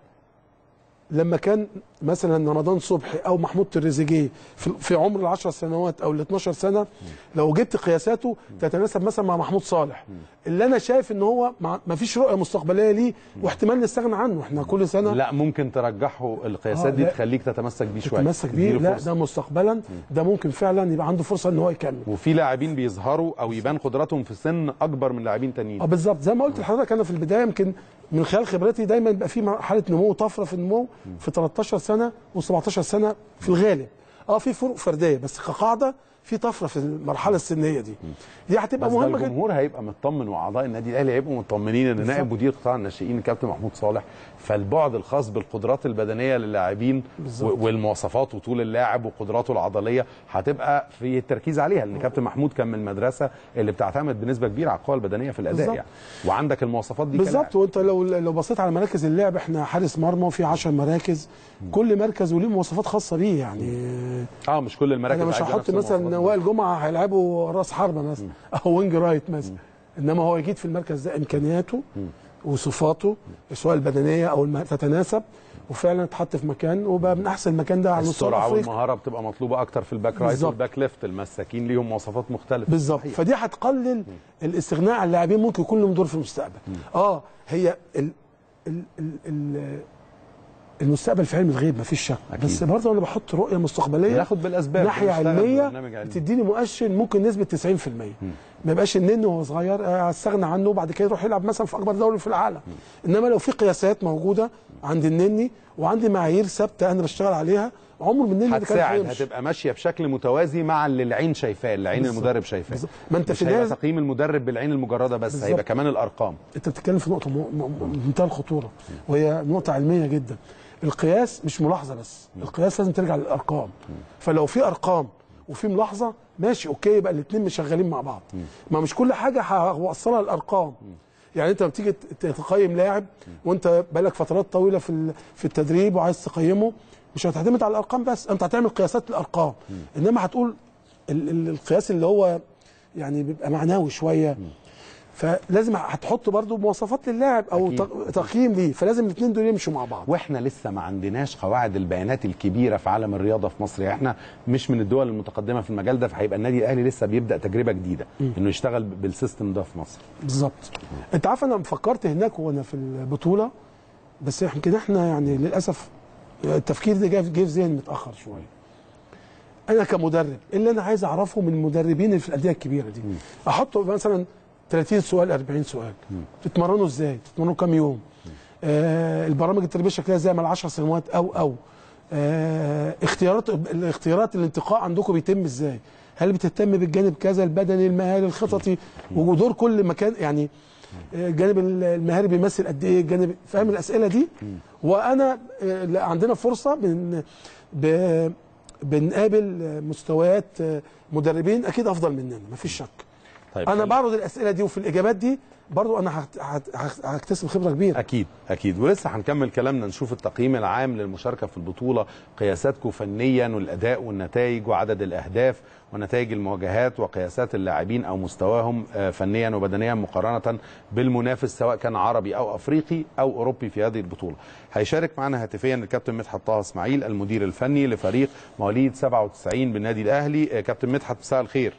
لما كان مثلا رمضان صبحي او محمود تريزيجيه في, في عمر ال 10 سنوات او ال 12 سنه لو جبت قياساته تتناسب مثلا مع محمود صالح اللي انا شايف ان هو ما فيش رؤيه مستقبليه ليه واحتمال نستغنى عنه احنا كل سنه لا ممكن ترجحه القياسات آه، دي لا. تخليك تتمسك بيه شويه تتمسك بيه تديله لا فرصة. ده مستقبلا ده ممكن فعلا يبقى عنده فرصه ان هو يكمل وفي لاعبين بيظهروا او يبان قدراتهم في سن اكبر من لاعبين تانيين اه بالظبط زي ما قلت لحضرتك انا في البدايه يمكن من خلال خبرتي دايما يبقى في حاله نمو طفره في النمو في 13 سنه و17 سنه في الغالب اه في فروق فرديه بس كقاعده في طفره في المرحله السنيه دي دي هتبقى بس ده مهمه جدا الجمهور هيبقى مطمن واعضاء النادي الاهلي هيبقوا مطمنين ان بالظبط. نائب مدير قطاع الناشئين الكابتن محمود صالح فالبعد الخاص بالقدرات البدنيه للاعبين بالظبط. و- والمواصفات وطول اللاعب وقدراته العضليه هتبقى في التركيز عليها لان كابتن محمود كان من المدرسه اللي بتعتمد بنسبه كبيره على القوه البدنيه في الاداء بالظبط. يعني وعندك المواصفات دي بالظبط كلاعب. وانت لو لو بصيت على مراكز اللعب احنا حارس مرمى وفي 10 مراكز كل مركز وليه مواصفات خاصه بيه يعني اه مش كل المراكز انا مش عايزة هحط نفس مثلا المواصفات. وائل جمعه هيلعبه راس حربه مثلا او وينج رايت مثلا انما هو اكيد في المركز ده امكانياته وصفاته سواء البدنيه او الم... تتناسب وفعلا اتحط في مكان وبقى من احسن مكان ده على مستوى السرعه افريقيا والمهاره بتبقى مطلوبه اكتر في الباك رايت بالظبط. والباك ليفت المساكين ليهم مواصفات مختلفه بالظبط فدي هتقلل الاستغناء عن اللاعبين ممكن يكون لهم دور في المستقبل اه هي ال ال ال ال المستقبل في علم الغيب مفيش شك أكيد. بس برضه انا بحط رؤيه مستقبليه ناخد بالاسباب ناحيه ونشتغل علميه ببرنامج علمي. تديني مؤشر ممكن نسبه 90% ما يبقاش النن وهو صغير آه، استغنى عنه وبعد كده يروح يلعب مثلا في اكبر دوري في العالم انما لو في قياسات موجوده عند النني وعندي معايير ثابته انا بشتغل عليها عمر من النني اللي كان هتساعد هيمشي. هتبقى ماشيه بشكل متوازي مع اللي العين شايفاه اللي عين بالظبط. المدرب شايفاه بالظبط. ما أنت مش في هيبقى النهاية- تقييم المدرب بالعين المجرده بس بالظبط. هيبقى كمان الارقام انت بتتكلم في نقطه م- م- منتهى الخطوره وهي نقطه علميه جدا القياس مش ملاحظه بس القياس لازم ترجع للارقام فلو في ارقام وفي ملاحظه ماشي اوكي يبقى الاثنين مش شغالين مع بعض ما مش كل حاجه هوصلها للارقام يعني انت لما بتيجي ت- تقيم لاعب وانت بقالك فترات طويله في ال- في التدريب وعايز تقيمه مش هتعتمد على الارقام بس انت هتعمل قياسات للارقام انما هتقول ال- ال- القياس اللي هو يعني بيبقى معنوي شويه فلازم هتحط برضو مواصفات للاعب او أكيد. تق- تقييم ليه فلازم الاثنين دول يمشوا مع بعض واحنا لسه ما عندناش قواعد البيانات الكبيره في عالم الرياضه في مصر يعني احنا مش من الدول المتقدمه في المجال ده فهيبقى النادي الاهلي لسه بيبدا تجربه جديده انه يشتغل بالسيستم ده في مصر بالظبط انت عارف انا فكرت هناك وانا في البطوله بس يمكن احنا يعني للاسف التفكير ده جه جه في ذهني متاخر شويه انا كمدرب إيه اللي انا عايز اعرفه من المدربين اللي في الانديه الكبيره دي احط مثلا 30 سؤال 40 سؤال تتمرنوا ازاي تتمرنوا كام يوم آه البرامج التدريبيه شكلها ازاي مع 10 سنوات او او آه اختيارات الاختيارات الانتقاء عندكم بيتم ازاي هل بتهتم بالجانب كذا البدني المهاري الخططي ودور كل مكان يعني آه، الجانب المهاري بيمثل قد ايه الجانب فاهم الاسئله دي وانا آه، لا، عندنا فرصه بن ب- بنقابل آه، مستويات آه، مدربين اكيد افضل مننا مفيش شك طيب انا خلي- بعرض الاسئله دي وفي الاجابات دي برضو انا هت- هت- هت- هكتسب خبره كبيره اكيد اكيد ولسه هنكمل كلامنا نشوف التقييم العام للمشاركه في البطوله قياساتكم فنيا والاداء والنتائج وعدد الاهداف ونتائج المواجهات وقياسات اللاعبين او مستواهم آه، فنيا وبدنيا مقارنه بالمنافس سواء كان عربي او افريقي او اوروبي في هذه البطوله. هيشارك معنا هاتفيا الكابتن مدحت طه اسماعيل المدير الفني لفريق مواليد 97 بالنادي الاهلي آه، كابتن مدحت مساء الخير.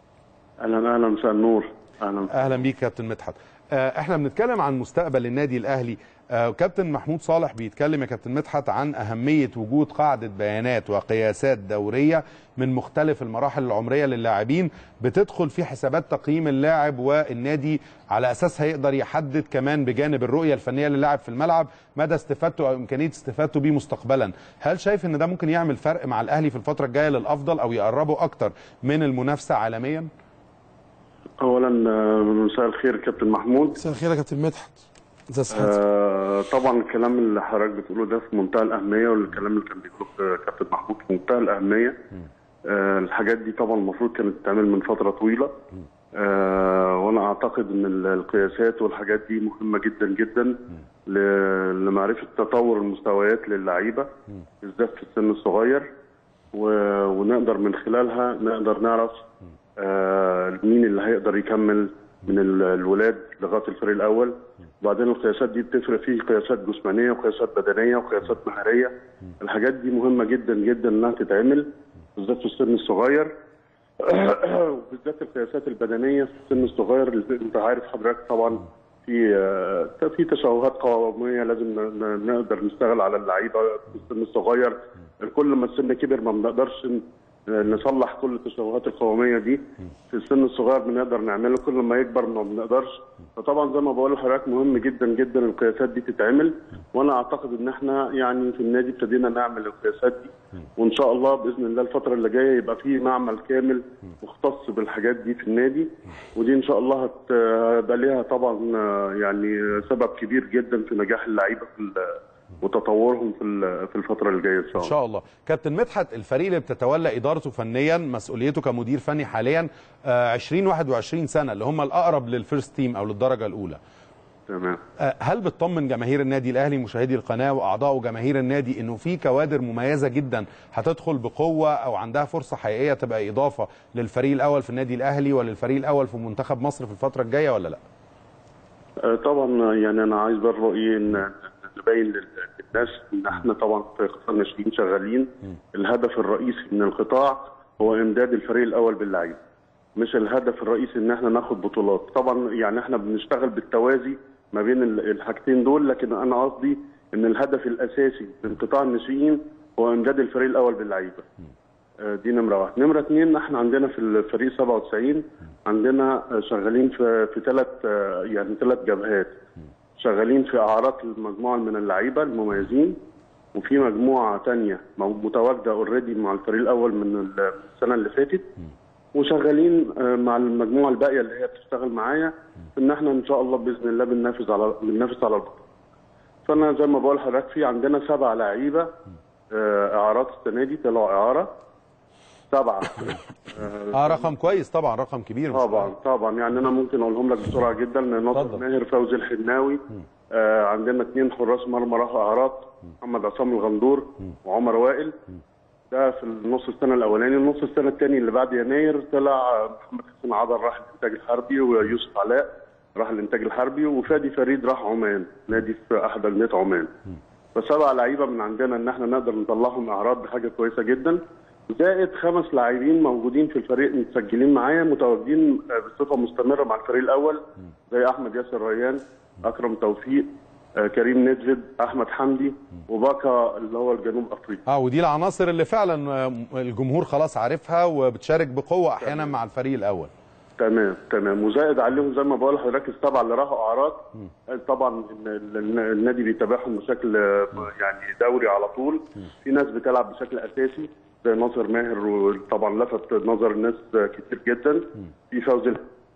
اهلا اهلا مساء النور اهلا اهلا بيك كابتن مدحت آه، احنا بنتكلم عن مستقبل النادي الاهلي آه، كابتن محمود صالح بيتكلم يا كابتن مدحت عن اهميه وجود قاعده بيانات وقياسات دوريه من مختلف المراحل العمريه للاعبين بتدخل في حسابات تقييم اللاعب والنادي على اساسها يقدر يحدد كمان بجانب الرؤيه الفنيه للاعب في الملعب مدى استفادته او امكانيه استفادته بيه مستقبلا هل شايف ان ده ممكن يعمل فرق مع الاهلي في الفتره الجايه للافضل او يقربه اكتر من المنافسه عالميا اولا آه، مساء الخير كابتن محمود مساء الخير يا كابتن مدحت ازي صحتك آه طبعا الكلام اللي حضرتك بتقوله ده في منتهى الاهميه والكلام اللي كان بيقوله كابتن محمود في منتهى الاهميه آه الحاجات دي طبعا المفروض كانت تتعمل من فتره طويله آه وانا اعتقد ان ال- القياسات والحاجات دي مهمه جدا جدا ل- لمعرفه تطور المستويات للعيبه بالذات في السن الصغير و- ونقدر من خلالها نقدر نعرف آه، مين اللي هيقدر يكمل من ال- الولاد لغايه الفريق الاول وبعدين القياسات دي بتفرق فيه قياسات جسمانيه وقياسات بدنيه وقياسات مهاريه الحاجات دي مهمه جدا جدا انها تتعمل بالذات في السن الصغير وبالذات القياسات البدنيه في السن الصغير اللي انت عارف حضرتك طبعا في آه، في تشوهات قواميه لازم ن- ن- نقدر نشتغل على اللعيبه في السن الصغير كل ما السن كبر ما بنقدرش ن- نصلح كل التشوهات القواميه دي في السن الصغير بنقدر نعمله كل ما يكبر ما بنقدرش فطبعا زي ما بقول لحضرتك مهم جدا جدا القياسات دي تتعمل وانا اعتقد ان احنا يعني في النادي ابتدينا نعمل القياسات دي وان شاء الله باذن الله الفتره اللي جايه يبقى في معمل كامل مختص بالحاجات دي في النادي ودي ان شاء الله هت- هيبقى ليها طبعا آه، يعني سبب كبير جدا في نجاح اللعيبه في ال- وتطورهم في ال- في الفتره اللي جايه ان شاء ان الله شاء الله كابتن مدحت الفريق اللي بتتولى ادارته فنيا مسؤوليته كمدير فني حاليا آه، 20 21 سنه اللي هم الاقرب للفيرست تيم او للدرجه الاولى تمام آه، هل بتطمن جماهير النادي الاهلي مشاهدي القناه واعضاء وجماهير النادي انه في كوادر مميزه جدا هتدخل بقوه او عندها فرصه حقيقيه تبقى اضافه للفريق الاول في النادي الاهلي وللفريق الاول في منتخب مصر في الفتره الجايه ولا لا آه، طبعا يعني انا عايز برضه ايه ان نبين لل- للناس ان احنا طبعا في قطاع الناشئين شغالين الهدف الرئيسي من القطاع هو امداد الفريق الاول باللعيبه مش الهدف الرئيسي ان احنا ناخد بطولات طبعا يعني احنا بنشتغل بالتوازي ما بين ال- الحاجتين دول لكن انا قصدي ان الهدف الاساسي من قطاع الناشئين هو امداد الفريق الاول باللعيبه آه، دي نمره واحد نمره اثنين احنا عندنا في الفريق 97 عندنا آه، شغالين في في ثلاث يعني ثلاث جبهات شغالين في اعراض المجموعه من اللعيبه المميزين وفي مجموعه تانية مو- متواجده اوريدي مع الفريق الاول من ال- السنه اللي فاتت وشغالين آه، مع المجموعه الباقيه اللي هي بتشتغل معايا ان احنا ان شاء الله باذن الله بننافس على بننافس على البطوله. فانا زي ما بقول لحضرتك في عندنا سبع لعيبه آه، اعارات السنه دي طلعوا اعاره سبعه اه رقم كويس طبعا رقم كبير مش طبعا طبعا يعني انا ممكن اقولهم لك بسرعه جدا ناصر اتفضل. ماهر فوزي الحناوي آه عندنا اثنين حراس مرمى راحوا اعارات محمد عصام الغندور وعمر وائل ده في النص السنه الاولاني النص السنه الثاني اللي بعد يناير طلع آه، محمد حسين عضل راح الانتاج الحربي ويوسف علاء راح الانتاج الحربي وفادي فريد راح عمان نادي في احد انديه عمان فسبع لعيبه من عندنا ان احنا نقدر نطلعهم اعراض دي حاجه كويسه جدا زائد خمس لاعبين موجودين في الفريق متسجلين معايا متواجدين آه، بصفه مستمره مع الفريق الاول زي احمد ياسر ريان اكرم توفيق آه، كريم نجد احمد حمدي وباكا اللي هو الجنوب افريقي اه ودي العناصر اللي فعلا آه، الجمهور خلاص عارفها وبتشارك بقوه احيانا مع الفريق الاول تمام تمام وزائد عليهم زي ما بقول لحضرتك السبعه اللي راحوا اعراض طبعا إن ال- ال- النادي بيتابعهم بشكل آه، يعني دوري على طول في ناس بتلعب بشكل اساسي زي ناصر ماهر وطبعا لفت نظر الناس آه، كتير جدا في فوزي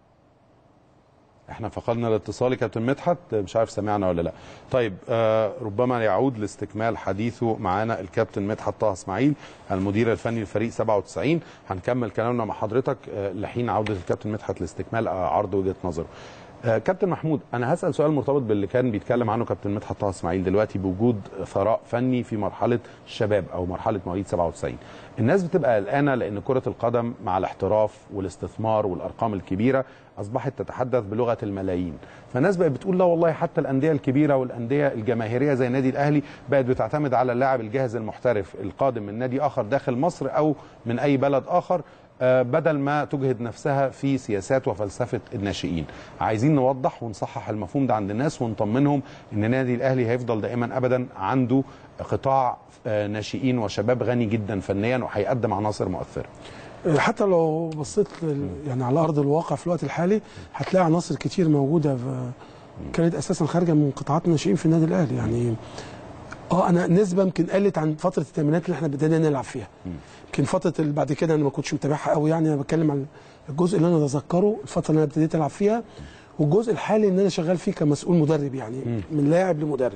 احنا فقدنا الاتصال يا كابتن مدحت مش عارف سمعنا ولا لا طيب آه ربما يعود لاستكمال حديثه معانا الكابتن مدحت طه اسماعيل المدير الفني للفريق 97 هنكمل كلامنا مع حضرتك آه لحين عوده الكابتن مدحت لاستكمال آه عرض وجهه نظره آه كابتن محمود انا هسال سؤال مرتبط باللي كان بيتكلم عنه كابتن مدحت طه اسماعيل دلوقتي بوجود ثراء فني في مرحله الشباب او مرحله مواليد 97 الناس بتبقى قلقانه لان كره القدم مع الاحتراف والاستثمار والارقام الكبيره اصبحت تتحدث بلغه الملايين فالناس بقت بتقول لا والله حتى الانديه الكبيره والانديه الجماهيريه زي النادي الاهلي بقت بتعتمد على اللاعب الجاهز المحترف القادم من نادي اخر داخل مصر او من اي بلد اخر آه، بدل ما تجهد نفسها في سياسات وفلسفه الناشئين عايزين نوضح ونصحح المفهوم ده عند الناس ونطمنهم ان النادي الاهلي هيفضل دائما ابدا عنده قطاع آه، ناشئين وشباب غني جدا فنيا وهيقدم عناصر مؤثره حتى لو بصيت لل- يعني على ارض الواقع في الوقت الحالي هتلاقي عناصر كتير موجوده في كانت اساسا خارجه من قطاعات الناشئين في النادي الاهلي يعني اه انا نسبه يمكن قلت عن فتره الثمانينات اللي احنا بدأنا نلعب فيها يمكن فتره اللي بعد كده انا ما كنتش متابعها قوي يعني انا بتكلم عن الجزء اللي انا اتذكره الفتره اللي انا ابتديت العب فيها والجزء الحالي اللي انا شغال فيه كمسؤول مدرب يعني من لاعب لمدرب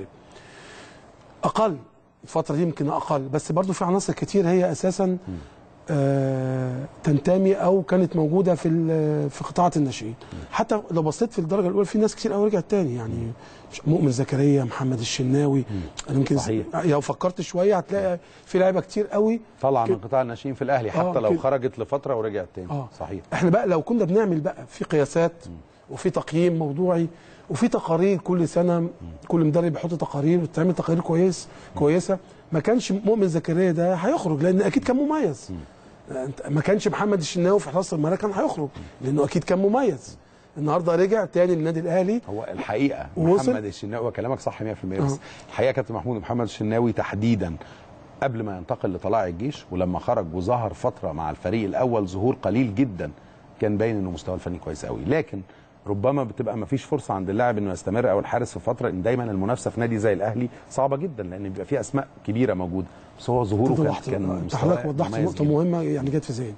اقل الفتره دي يمكن اقل بس برضو في عناصر كتير هي اساسا آه تنتمي او كانت موجوده في ال- في قطاعات الناشئين حتى لو بصيت في الدرجه الاولى في ناس كتير قوي رجعت تاني يعني مؤمن زكريا محمد الشناوي انا يمكن صحيح. لو فكرت شويه هتلاقي في لعيبه كتير قوي طلع من كده. قطاع الناشئين في الاهلي حتى آه، لو كده. خرجت لفتره ورجعت تاني اه صحيح احنا بقى لو كنا بنعمل بقى في قياسات وفي تقييم موضوعي وفي تقارير كل سنه كل مدرب يحط تقارير وتعمل تقارير كويس كويسه ما كانش مؤمن زكريا ده هيخرج لان اكيد كان مميز انت ما كانش محمد الشناوي في حراسه المرمى كان هيخرج لانه اكيد كان مميز النهارده رجع تاني للنادي الاهلي هو الحقيقه وصل- محمد الشناوي وكلامك صح 100% بس الحقيقه كابتن محمود محمد الشناوي تحديدا قبل ما ينتقل لطلائع الجيش ولما خرج وظهر فتره مع الفريق الاول ظهور قليل جدا كان باين انه مستواه الفني كويس قوي لكن ربما بتبقى ما فيش فرصه عند اللاعب انه يستمر او الحارس في فتره ان دايما المنافسه في نادي زي الاهلي صعبه جدا لان بيبقى فيه اسماء كبيره موجوده بس هو ظهوره كان وضحت كان انت مستواه حضرتك وضحت مميز نقطه جداً. مهمه يعني جت في ذهني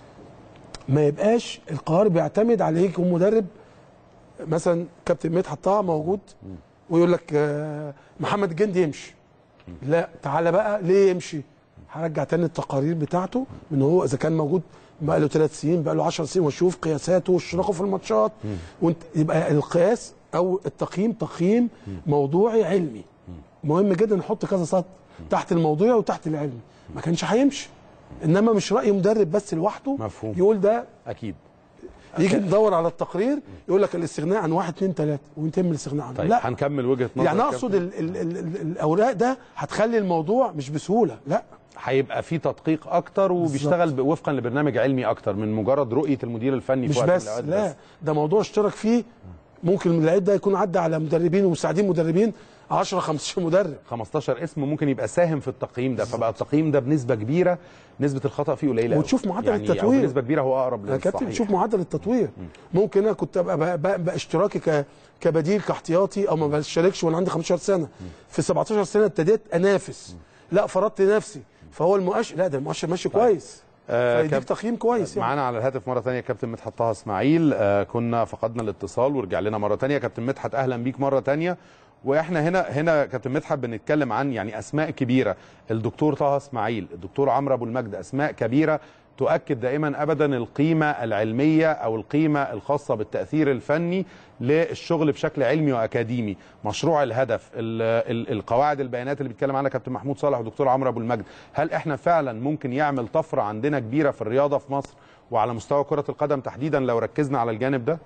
ما يبقاش القرار بيعتمد عليك ومدرب مثلا كابتن مدحت طه موجود ويقول لك آه، محمد الجندي يمشي لا تعالى بقى ليه يمشي هرجع تاني التقارير بتاعته من هو اذا كان موجود بقى له ثلاث سنين بقى له 10 سنين واشوف قياساته واشتراكه في الماتشات وانت يبقى القياس او التقييم تقييم موضوعي علمي مهم جدا نحط كذا سطر تحت الموضوع وتحت العلمي ما كانش هيمشي انما مش راي مدرب بس لوحده مفهوم. يقول ده اكيد يجي ندور على التقرير يقول لك الاستغناء عن واحد اثنين ثلاثه ويتم الاستغناء عنه طيب لا هنكمل وجهه نظر يعني كابتن. اقصد ال ال ال ال الاوراق ده هتخلي الموضوع مش بسهوله لا هيبقى في تدقيق اكتر وبيشتغل ب- وفقا لبرنامج علمي اكتر من مجرد رؤيه المدير الفني مش في وقت من بس الأوقات لا ده موضوع اشترك فيه ممكن اللعيب ده يكون عدى على مدربين ومساعدين مدربين 10 15 مدرب 15 اسم ممكن يبقى ساهم في التقييم ده فبقى التقييم ده بنسبه كبيره نسبه الخطا فيه قليله أوي. وتشوف معدل يعني أو التتوير. بنسبه كبيره هو اقرب يا كابتن للصحيح تشوف معدل التطوير ممكن انا كنت ابقى بقى, بقى, بقى اشتراكي ك كبديل كاحتياطي او ما بشاركش وانا عندي 15 سنه في 17 سنه ابتديت انافس لا فرضت نفسي فهو المؤشر لا ده المؤشر ماشي كويس آه، فيديك كاب- تقييم كويس يعني معانا على الهاتف مره ثانيه كابتن مدحت طه اسماعيل آه كنا فقدنا الاتصال ورجع لنا مره ثانيه كابتن مدحت اهلا بيك مره ثانيه واحنا هنا هنا كابتن مدحت بنتكلم عن يعني اسماء كبيره الدكتور طه اسماعيل الدكتور عمرو ابو المجد اسماء كبيره تؤكد دائما ابدا القيمه العلميه او القيمه الخاصه بالتاثير الفني للشغل بشكل علمي واكاديمي مشروع الهدف ال ال القواعد البيانات اللي بيتكلم عنها كابتن محمود صالح ودكتور عمرو ابو المجد هل احنا فعلا ممكن يعمل طفره عندنا كبيره في الرياضه في مصر وعلى مستوى كره القدم تحديدا لو ركزنا على الجانب ده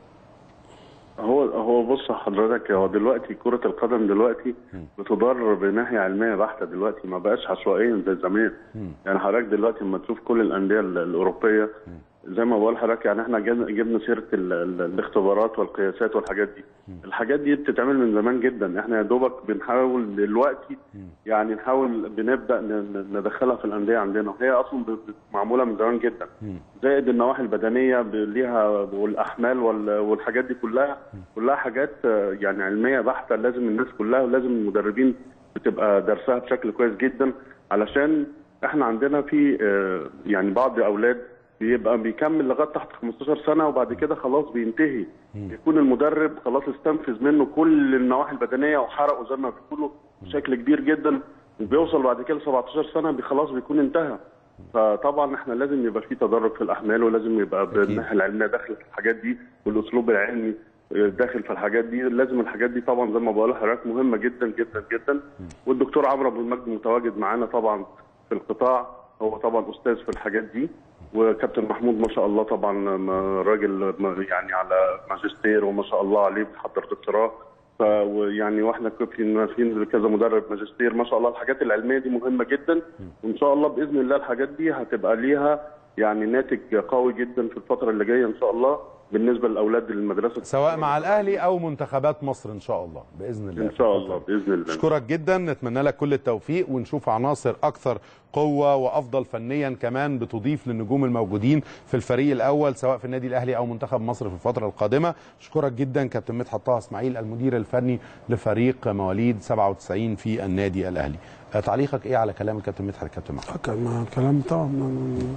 هو هو بص حضرتك هو دلوقتي كرة القدم دلوقتي بتضر بناحية علمية بحتة دلوقتي ما بقاش عشوائيا زي زمان يعني حضرتك دلوقتي لما تشوف كل الأندية ال- الأوروبية زي ما بقول لحضرتك يعني احنا جبنا جبنا سيرة ال- ال- الاختبارات والقياسات والحاجات دي الحاجات دي بتتعمل من زمان جدا احنا يا دوبك بنحاول دلوقتي يعني نحاول بنبدأ ن- ن- ندخلها في الأندية عندنا وهي أصلا ب- ب- معمولة من زمان جدا زائد النواحي البدنيه ب- ليها والاحمال وال- والحاجات دي كلها كلها حاجات آه، يعني علميه بحته لازم الناس كلها ولازم المدربين بتبقى درسها بشكل كويس جدا علشان احنا عندنا في آه، يعني بعض اولاد بيبقى بيكمل لغايه تحت 15 سنه وبعد كده خلاص بينتهي يكون المدرب خلاص استنفذ منه كل النواحي البدنيه وحرقه زي ما بيقولوا بشكل كبير جدا وبيوصل بعد كده 17 سنه بي- خلاص بيكون انتهى فطبعا احنا لازم يبقى في تدرج في الاحمال ولازم يبقى بالناحيه العلميه داخل في الحاجات دي والاسلوب العلمي داخل في الحاجات دي لازم الحاجات دي طبعا زي ما بقول لحضرتك مهمه جدا جدا جدا والدكتور عمرو ابو المجد متواجد معانا طبعا في القطاع هو طبعا استاذ في الحاجات دي وكابتن محمود ما شاء الله طبعا م- راجل م- يعني على ماجستير وما شاء الله عليه بيحضر دكتوراه ف ويعني واحنا في في كذا مدرب ماجستير ما شاء الله الحاجات العلميه دي مهمه جدا وان شاء الله باذن الله الحاجات دي هتبقى ليها يعني ناتج قوي جدا في الفتره اللي جايه ان شاء الله بالنسبه لاولاد المدرسه سواء مع الاهلي او منتخبات مصر ان شاء الله باذن الله ان شاء الله باذن الله اشكرك جدا نتمنى لك كل التوفيق ونشوف عناصر اكثر قوه وافضل فنيا كمان بتضيف للنجوم الموجودين في الفريق الاول سواء في النادي الاهلي او منتخب مصر في الفتره القادمه اشكرك جدا كابتن مدحت طه اسماعيل المدير الفني لفريق مواليد 97 في النادي الاهلي آه، تعليقك ايه على كلام الكابتن مدحت الكابتن محمود كان كلام طبعا من-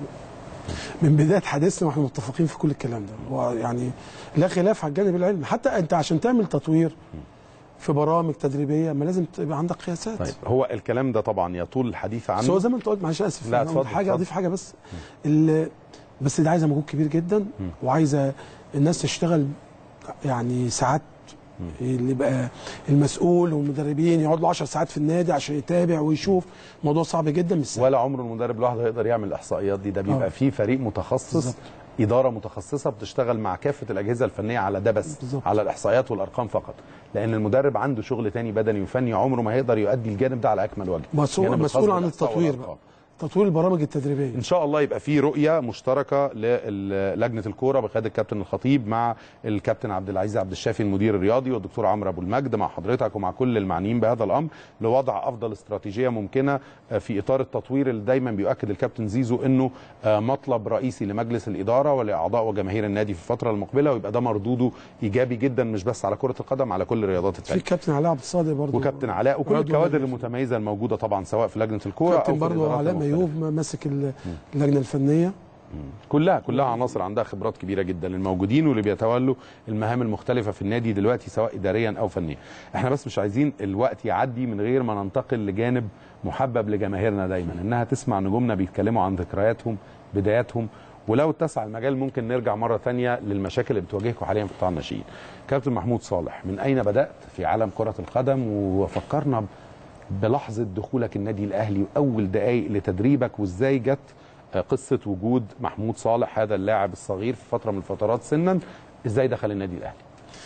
من بدايه حديثنا واحنا متفقين في كل الكلام ده هو يعني لا خلاف على الجانب العلمي حتى انت عشان تعمل تطوير في برامج تدريبيه ما لازم تبقى عندك قياسات طيب هو الكلام ده طبعا يطول الحديث بس هو عنه زي ما انت قلت معلش اسف لا، أنا أقول اتفضل، حاجه اتفضل. اضيف حاجه بس ال- بس ده عايزه مجهود كبير جدا وعايزه الناس تشتغل يعني ساعات اللي يبقى المسؤول والمدربين يقعد له 10 ساعات في النادي عشان يتابع ويشوف الموضوع صعب جدا مش سهل ولا عمر المدرب لوحده هيقدر يعمل الاحصائيات دي ده بيبقى آه. فيه فريق متخصص بالظبط. اداره متخصصه بتشتغل مع كافه الاجهزه الفنيه على ده بس بالظبط. على الاحصائيات والارقام فقط لان المدرب عنده شغل تاني بدني وفني عمره ما هيقدر يؤدي الجانب ده على اكمل وجه مسؤول الجانب الخاص مسؤول عن بالإحصاء التطوير والأرقام. بقى تطوير البرامج التدريبيه ان شاء الله يبقى في رؤيه مشتركه للجنه الكوره بقياده الكابتن الخطيب مع الكابتن عبد العزيز عبد الشافي المدير الرياضي والدكتور عمرو ابو المجد مع حضرتك ومع كل المعنيين بهذا الامر لوضع افضل استراتيجيه ممكنه في اطار التطوير اللي دايما بيؤكد الكابتن زيزو انه مطلب رئيسي لمجلس الاداره ولاعضاء وجماهير النادي في الفتره المقبله ويبقى ده مردوده ايجابي جدا مش بس على كره القدم على كل الرياضات في الثانيه كابتن علاء عبد الصادق برضه وكابتن علاء وكل عضو الكوادر مجلس. المتميزه الموجوده طبعا سواء في لجنه الكوره كابتن او في برضه الإدارات علاء المختلفة. ميوب ماسك ال- اللجنه الفنيه كلها كلها عناصر عندها خبرات كبيره جدا الموجودين واللي بيتولوا المهام المختلفه في النادي دلوقتي سواء اداريا او فنيا احنا بس مش عايزين الوقت يعدي من غير ما ننتقل لجانب محبب لجماهيرنا دايما انها تسمع نجومنا بيتكلموا عن ذكرياتهم بداياتهم ولو اتسع المجال ممكن نرجع مره ثانيه للمشاكل اللي بتواجهكم حاليا في قطاع الناشئين كابتن محمود صالح من اين بدات في عالم كره القدم وفكرنا ب- بلحظه دخولك النادي الاهلي واول دقائق لتدريبك وازاي جت قصه وجود محمود صالح هذا اللاعب الصغير في فتره من الفترات سنا ازاي دخل النادي الاهلي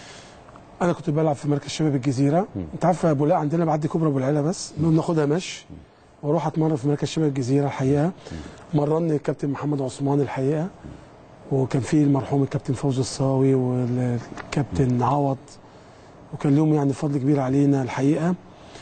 انا كنت بلعب في مركز شباب الجزيره انت عارف يا ابو لا عندنا بعدي كوبري ابو العلا بس بناخدها مشي واروح اتمرن في مركز شباب الجزيره الحقيقه مرني الكابتن محمد عثمان الحقيقه وكان في المرحوم الكابتن فوزي الصاوي والكابتن عوض وكان لهم يعني فضل كبير علينا الحقيقه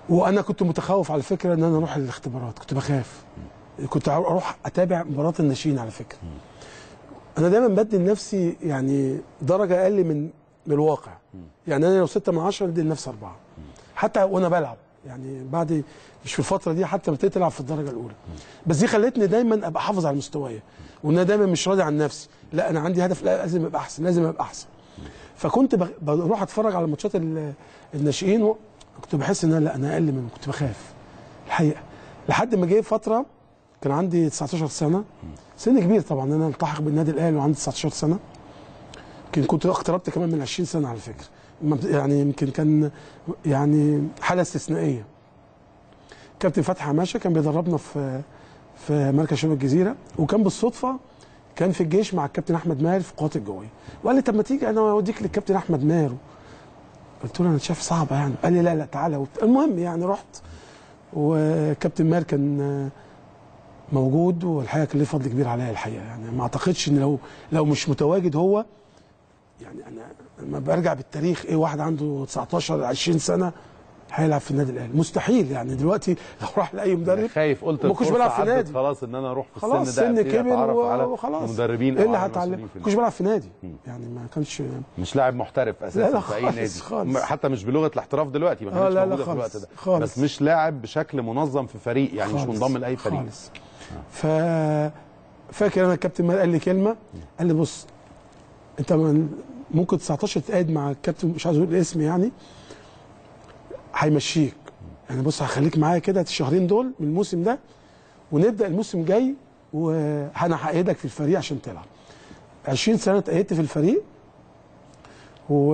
وانا كنت متخوف على فكره ان انا اروح الاختبارات كنت بخاف كنت اروح اتابع مباراه الناشئين على فكره انا دايما بدي لنفسي يعني درجه اقل من من الواقع يعني انا لو 6 من 10 ادي لنفسي اربعه حتى وانا بلعب يعني بعد مش في الفتره دي حتى ابتديت العب في الدرجه الاولى بس دي خلتني دايما ابقى حافظ على مستواي وان انا دايما مش راضي عن نفسي لا انا عندي هدف لا لازم ابقى احسن لازم ابقى احسن فكنت بغ- بروح اتفرج على ماتشات ال- الناشئين و- كنت بحس ان انا لا انا اقل منهم كنت بخاف الحقيقه لحد ما جه فتره كان عندي 19 سنه سن كبير طبعا انا التحق بالنادي الاهلي وعندي 19 سنه يمكن كنت اقتربت كمان من 20 سنه على فكره ما- يعني يمكن كان يعني حاله استثنائيه كابتن فتحي عماشه كان بيدربنا في في مركز شباب الجزيره وكان بالصدفه كان في الجيش مع الكابتن احمد ماهر في القوات الجويه وقال لي طب ما تيجي انا اوديك للكابتن احمد ماهر قلت له انا شايف صعبه يعني قال لي لا لا تعالى وبت- المهم يعني رحت وكابتن ماهر كان موجود والحقيقه كان ليه فضل كبير عليا الحقيقه يعني ما اعتقدش ان لو لو مش متواجد هو يعني انا لما برجع بالتاريخ ايه واحد عنده 19 20 سنه هيلعب في النادي الاهلي مستحيل يعني دلوقتي لو راح لاي مدرب خايف قلت ما كنتش الفرصة بلعب في عدت نادي. خلاص ان انا اروح في خلاص السن ده سن أبتدي كبر أتعرف على و- وخلاص مدربين ايه أو اللي على هتعلم مسؤولين في ما كنتش بلعب في نادي يعني ما كانش مش لاعب محترف اساسا لا لا في اي خالص نادي خالص. حتى مش بلغه الاحتراف دلوقتي ما آه كانتش لا لا موجوده في خالص، الوقت ده خالص. بس مش لاعب بشكل منظم في فريق يعني مش خالص، منضم لاي فريق خالص ف فاكر انا الكابتن مال قال لي كلمه قال لي بص انت من ممكن 19 تقعد مع الكابتن مش عايز اقول الاسم يعني هيمشيك يعني بص هخليك معايا كده الشهرين دول من الموسم ده ونبدا الموسم جاي وانا هقيدك في الفريق عشان تلعب 20 سنه اتأيدت في الفريق و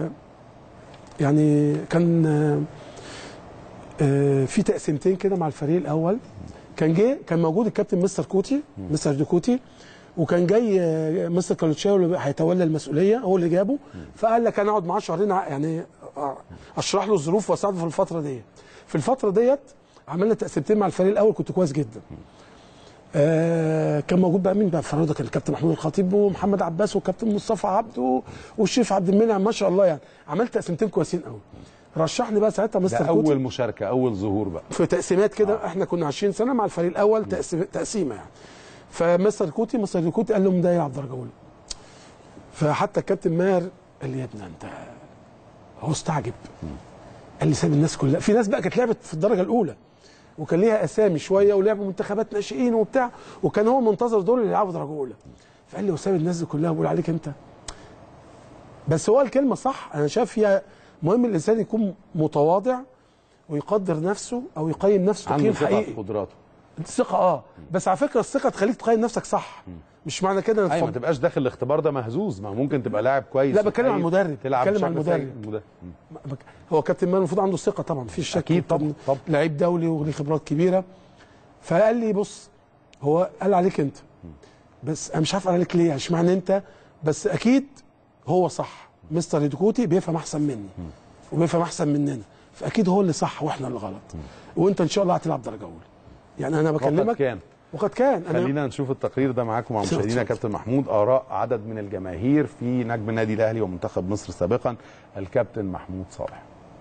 يعني كان آه، آه، في تقسيمتين كده مع الفريق الاول كان جه كان موجود الكابتن مستر كوتي مستر ديكوتي وكان جاي آه، مستر كالوتشاو اللي هيتولى المسؤوليه هو اللي جابه فقال لك انا اقعد معاه شهرين ع- يعني آه، اشرح له الظروف واساعده في الفتره ديت في الفتره ديت عملنا تقسيمتين مع الفريق الاول كنت كويس جدا آه كان موجود بقى مين بقى في الفريق ده كان الكابتن محمود الخطيب ومحمد عباس والكابتن مصطفى عبده والشيف عبد المنعم ما شاء الله يعني عملت تقسيمتين كويسين قوي رشحني بقى ساعتها ده مستر كوتي اول مشاركه اول ظهور بقى في تقسيمات كده آه. احنا كنا 20 سنه مع الفريق الاول تقسيم تقسيمه يعني فمستر كوتي مستر كوتي قال لهم ده يلعب درجه اولى فحتى الكابتن ماهر قال لي يا ابني انت هو استعجب قال لي ساب الناس كلها في ناس بقى كانت لعبت في الدرجه الاولى وكان ليها اسامي شويه ولعبوا منتخبات ناشئين وبتاع وكان هو منتظر دول اللي يلعبوا درجه اولى فقال لي وساب الناس دي كلها وبقول عليك انت بس هو الكلمه صح انا شايف فيها مهم الانسان يكون متواضع ويقدر نفسه او يقيم نفسه عنده تقييم ثقه حقيقي في قدراته الثقه اه بس على فكره الثقه تخليك تقيم نفسك صح مش معنى كده انك ايوه ما تفضل- تبقاش داخل الاختبار ده مهزوز ما ممكن تبقى لاعب كويس لا، بتكلم عن وكويس، المدرب، تلعب بتكلم عن بشكل المدرب. سيء. المدرب. بك- هو كابتن مان المفروض عنده ثقه طبعا مفيش شك أكيد طبعاً، طبعاً. لعيب دولي وليه خبرات كبيره فقال لي بص هو قال عليك انت بس انا مش عارف قال عليك ليه اشمعنى انت بس اكيد هو صح مستر هيدوكوتي بيفهم احسن مني وبيفهم احسن مننا فاكيد هو اللي صح واحنا اللي غلط وانت ان شاء الله هتلعب درجه اولى يعني انا وقد بكلمك كان وقد كان انا خلينا نشوف التقرير ده معاكم مع اتفضل. مشاهدينا كابتن محمود اراء عدد من الجماهير في نجم النادي الاهلي ومنتخب مصر سابقا الكابتن محمود صالح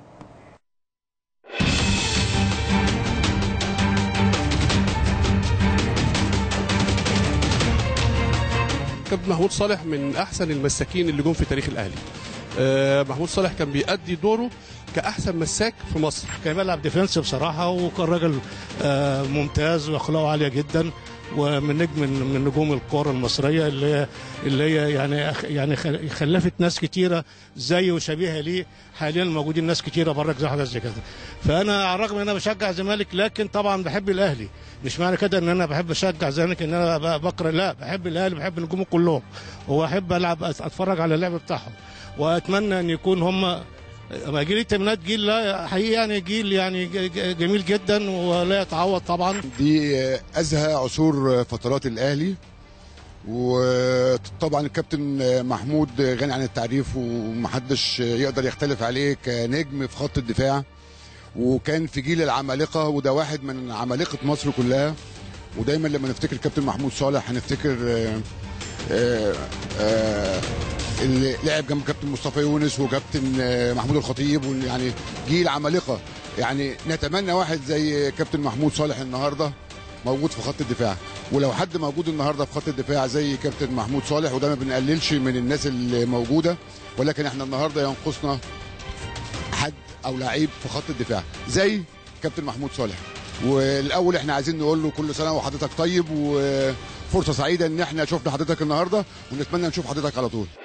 كابتن محمود صالح من احسن المساكين اللي جم في تاريخ الاهلي آه، محمود صالح كان بيأدي دوره كاحسن مساك في مصر كان بيلعب ديفنس بصراحه وكان راجل آه، ممتاز واخلاقه عاليه جدا ومن نجم من من نجوم الكره المصريه اللي هي اللي هي يعني أخ- يعني خل- خلفت ناس كتيره زيه وشبيهه ليه حاليا موجودين ناس كتيره بره زي حاجات زي كده فانا على الرغم ان انا بشجع الزمالك لكن طبعا بحب الاهلي مش معنى كده ان انا بحب اشجع الزمالك ان انا ب- بكره لا بحب الاهلي بحب نجومه كلهم واحب العب أت- اتفرج على اللعب بتاعهم واتمنى ان يكون هم ما جيل التمانينات جيل لا حقيقي يعني جيل يعني ج- ج- جميل جدا ولا يتعوض طبعا دي أزهى عصور فترات الأهلي وطبعا الكابتن محمود غني عن التعريف ومحدش يقدر يختلف عليه كنجم في خط الدفاع وكان في جيل العمالقة وده واحد من عمالقة مصر كلها ودايما لما نفتكر كابتن محمود صالح هنفتكر آه، آه، آه، اللي لعب جنب كابتن مصطفى يونس وكابتن آه، محمود الخطيب يعني جيل عمالقة يعني نتمنى واحد زي كابتن محمود صالح النهارده موجود في خط الدفاع ولو حد موجود النهارده في خط الدفاع زي كابتن محمود صالح وده ما بنقللش من الناس اللي موجوده ولكن احنا النهارده ينقصنا حد او لعيب في خط الدفاع زي كابتن محمود صالح والاول احنا عايزين نقول له كل سنه وحضرتك طيب وفرصه سعيده ان احنا شفنا حضرتك النهارده ونتمنى نشوف حضرتك على طول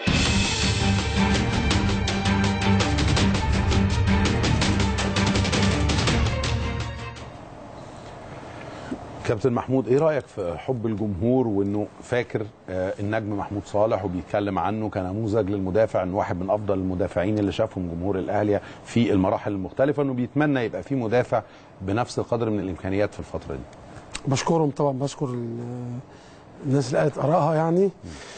كابتن محمود ايه رايك في حب الجمهور وانه فاكر آه، النجم محمود صالح وبيتكلم عنه كنموذج للمدافع انه واحد من افضل المدافعين اللي شافهم جمهور الاهلي في المراحل المختلفه انه بيتمنى يبقى في مدافع بنفس القدر من الامكانيات في الفتره دي بشكرهم طبعا بشكر ال- الناس اللي قالت ارائها يعني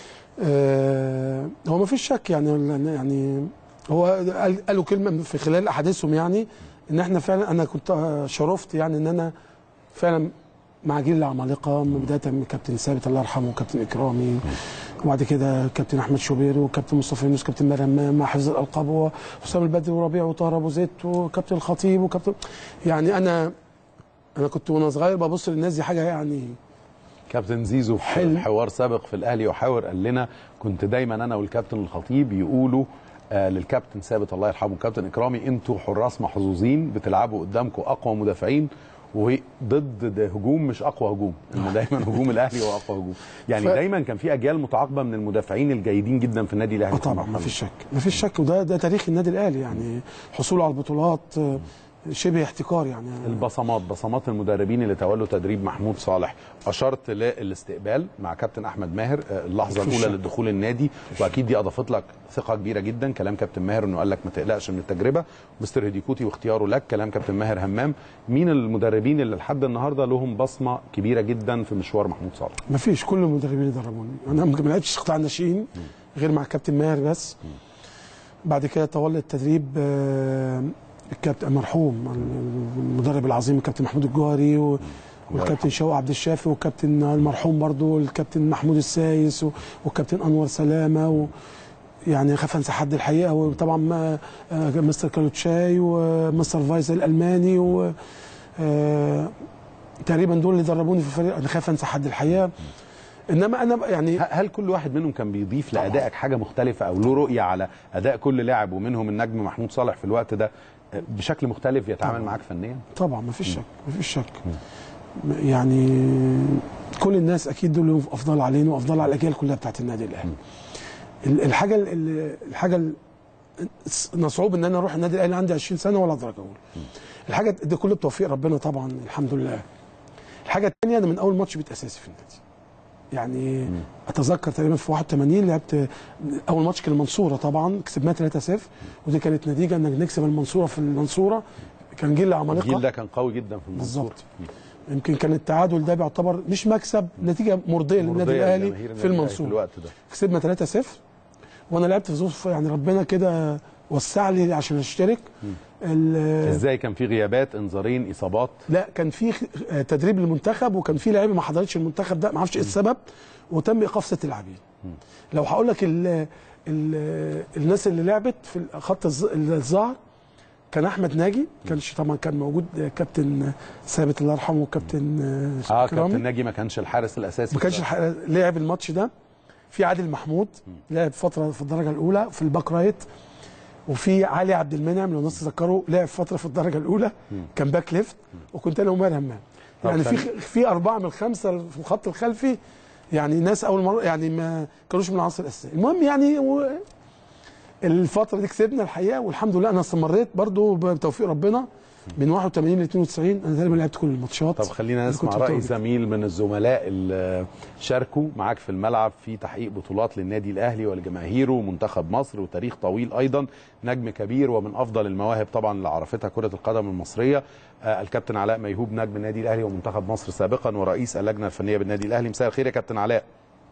آه هو ما فيش شك يعني يعني هو قال- قالوا كلمه في خلال احاديثهم يعني ان احنا فعلا انا كنت آه، شرفت يعني ان انا فعلا مع جيل العمالقه من بدايه من كابتن ثابت الله يرحمه وكابتن اكرامي وبعد كده كابتن احمد شوبير وكابتن مصطفى يونس كابتن مريم مع حفظ الالقاب وحسام البدري وربيع وطاهر ابو زيد وكابتن الخطيب وكابتن يعني انا انا كنت وانا صغير ببص للناس دي حاجه يعني كابتن زيزو في حلو. حوار سابق في الاهلي يحاور قال لنا كنت دايما انا والكابتن الخطيب يقولوا آه للكابتن ثابت الله يرحمه الكابتن اكرامي انتوا حراس محظوظين بتلعبوا قدامكم اقوى مدافعين وضد ده هجوم مش اقوى هجوم ان دايما هجوم الاهلي هو اقوى هجوم يعني ف- دايما كان في اجيال متعاقبه من المدافعين الجيدين جدا في النادي الاهلي اه طبعا ما فيش شك ما فيش شك وده ده تاريخ النادي الاهلي يعني حصوله على البطولات آه، شبه احتكار يعني البصمات بصمات المدربين اللي تولوا تدريب محمود صالح اشرت للاستقبال مع كابتن احمد ماهر آه، اللحظه مفيش الاولى شك. للدخول النادي واكيد دي اضافت لك ثقه كبيره جدا كلام كابتن ماهر انه قال لك ما تقلقش من التجربه مستر هديكوتي واختياره لك كلام كابتن ماهر همام مين المدربين اللي لحد النهارده لهم بصمه كبيره جدا في مشوار محمود صالح ما فيش كل المدربين اللي دربوني انا ما لعبتش قطاع الناشئين غير مع الكابتن ماهر بس بعد كده تولى التدريب آه، الكابتن المرحوم المدرب العظيم الكابتن محمود الجوهري و- والكابتن شوقي عبد الشافي والكابتن المرحوم برضو الكابتن محمود السايس و- والكابتن انور سلامه و يعني خاف انسى حد الحقيقه وطبعا ما- آه، مستر كالوتشاي ومستر فايز الالماني و آه، تقريبا دول اللي دربوني في الفريق انا خايف انسى حد الحقيقه انما انا يعني ه- هل كل واحد منهم كان بيضيف لادائك حاجه مختلفه او له رؤيه على اداء كل لاعب ومنهم النجم محمود صالح في الوقت ده آه، بشكل مختلف يتعامل معاك فنيا طبعا ما فيش شك ما فيش شك يعني كل الناس اكيد دول لهم افضل علينا وافضل على الاجيال كلها بتاعت النادي الاهلي ال- الحاجه ال- ال- الحاجه ال- انا صعوب ان انا اروح النادي الاهلي عندي 20 سنه ولا درجه اقول الحاجه ده كله بتوفيق ربنا طبعا الحمد لله الحاجه الثانيه انا من اول ماتش بقيت اساسي في النادي يعني اتذكر تقريبا في 81 لعبت اول ماتش كان المنصوره طبعا كسبناه 3-0 ودي كانت نتيجه انك نكسب المنصوره في المنصوره كان جيل العمالقه الجيل ده كان قوي جدا في المنصورة بالظبط يمكن كان التعادل ده بيعتبر مش مكسب نتيجه مرضيه للنادي مرضية الاهلي لجماهير في النادي الأهلي المنصوره في الوقت ده كسبنا 3-0 وانا لعبت في ظروف يعني ربنا كده وسع لي عشان اشترك ال- ازاي كان في غيابات انذارين اصابات لا كان في خ- آه، تدريب للمنتخب وكان في لعيبه ما حضرتش المنتخب ده ما اعرفش ايه السبب وتم ايقاف ست لاعبين لو هقول لك ال ال الناس اللي لعبت في خط الز- الظهر كان احمد ناجي كانش طبعا كان موجود آه، كابتن ثابت الله يرحمه وكابتن آه، اه إكرامي. كابتن ناجي ما كانش الحارس الاساسي ما كانش الح- لعب الماتش ده في عادل محمود لعب فتره في الدرجه الاولى في الباك رايت وفي علي عبد المنعم لو الناس تذكروا لعب فتره في الدرجه الاولى كان باك ليفت وكنت انا وماهر همام طب يعني في خلي- في اربعه من الخمسه في الخط الخلفي يعني ناس اول مره يعني ما كانوش من العناصر الاساسيه المهم يعني و... الفتره دي كسبنا الحقيقه والحمد لله انا استمريت برضو بتوفيق ربنا من 81 ل 92 انا تقريبا لعبت كل الماتشات طب خلينا اللي نسمع كنت راي بتواجد. زميل من الزملاء اللي شاركوا معاك في الملعب في تحقيق بطولات للنادي الاهلي ولجماهيره ومنتخب مصر وتاريخ طويل ايضا نجم كبير ومن افضل المواهب طبعا اللي عرفتها كره القدم المصريه آه الكابتن علاء ميهوب نجم النادي الاهلي ومنتخب مصر سابقا ورئيس اللجنه الفنيه بالنادي الاهلي مساء الخير يا كابتن علاء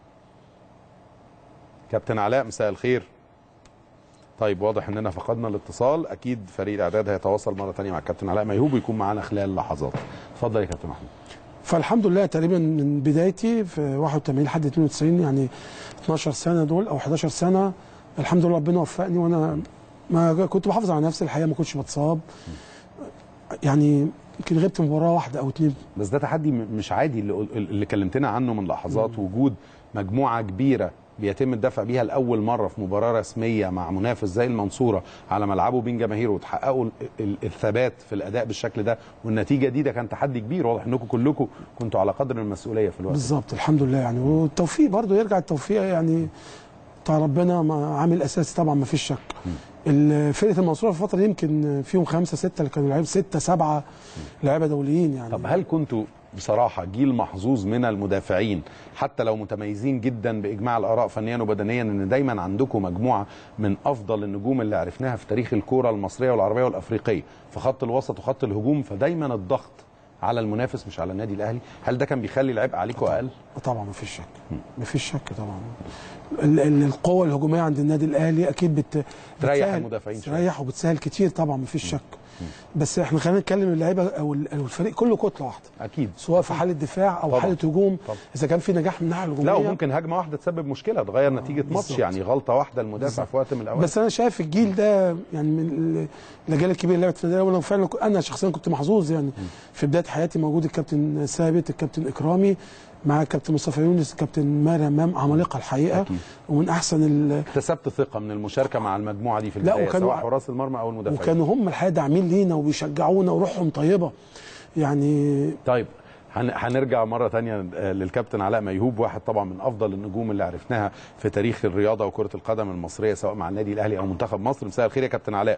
كابتن علاء مساء الخير طيب واضح اننا فقدنا الاتصال اكيد فريق الاعداد هيتواصل مره ثانيه مع الكابتن علاء ميهوب ويكون معانا خلال لحظات اتفضل يا كابتن محمود فالحمد لله تقريبا من بدايتي في 81 لحد 92 يعني 12 سنه دول او 11 سنه الحمد لله ربنا وفقني وانا ما كنت بحافظ على نفسي الحقيقه ما كنتش بتصاب يعني يمكن غبت مباراه واحده او اتنين بس ده تحدي م- مش عادي اللي, قل- اللي كلمتنا عنه من لحظات وجود مجموعه كبيره بيتم الدفع بيها لاول مره في مباراه رسميه مع منافس زي المنصوره على ملعبه بين جماهيره وتحققوا ال- ال- الثبات في الاداء بالشكل ده والنتيجه دي ده كان تحدي كبير واضح انكم كلكم كنتوا على قدر المسؤوليه في الوقت ده. بالظبط الحمد لله يعني والتوفيق برضو يرجع التوفيق يعني بتاع ربنا ما- عامل اساسي طبعا ما فيش شك ال- فرقه المنصوره في الفتره دي يمكن فيهم خمسه سته اللي كانوا لعيبه سته سبعه لعيبه دوليين يعني طب هل كنتوا بصراحة جيل محظوظ من المدافعين حتى لو متميزين جدا بإجماع الآراء فنيا وبدنيا إن دايما عندكم مجموعة من أفضل النجوم اللي عرفناها في تاريخ الكورة المصرية والعربية والأفريقية في خط الوسط وخط الهجوم فدايما الضغط على المنافس مش على النادي الأهلي هل ده كان بيخلي العبء عليكم أقل؟ طبعا ما فيش شك ما فيش شك طبعا ال- ال- القوه الهجوميه عند النادي الاهلي اكيد بت تريح بتسهل- المدافعين شوية. تريح وبتسهل كتير طبعا ما فيش شك بس احنا خلينا نتكلم اللعيبه او ال- أو الفريق كله كتله واحده أكيد سواء في حاله دفاع او طبعاً. حاله هجوم طبعاً. اذا كان في نجاح من الناحيه الهجوميه لا وممكن هجمة واحدة تسبب مشكلة تغير نتيجة ماتش بالظبط. يعني غلطة واحدة المدافع في وقت من الأوقات بس انا شايف الجيل ده يعني من ال- الاجيال الكبيره اللي لعبت في النادي الاهلي وانا فعلا ك- انا شخصيا كنت محظوظ يعني في بدايه حياتي موجود الكابتن ثابت الكابتن اكرامي مع الكابتن مصطفى يونس الكابتن ماهر همام عمالقه الحقيقه أكيد. ومن احسن ال- اكتسبت ثقة من المشاركة مع المجموعة دي في لا، البداية وكانوا- سواء حراس المرمى أو المدافعين وكانوا هم الحقيقه داعمين لينا وبيشجعونا وروحهم طيبه يعني طيب هن- هنرجع مرة تانية آه، للكابتن علاء ميهوب واحد طبعا من أفضل النجوم اللي عرفناها في تاريخ الرياضة وكرة القدم المصرية سواء مع النادي الأهلي أو منتخب مصر مساء الخير يا كابتن علاء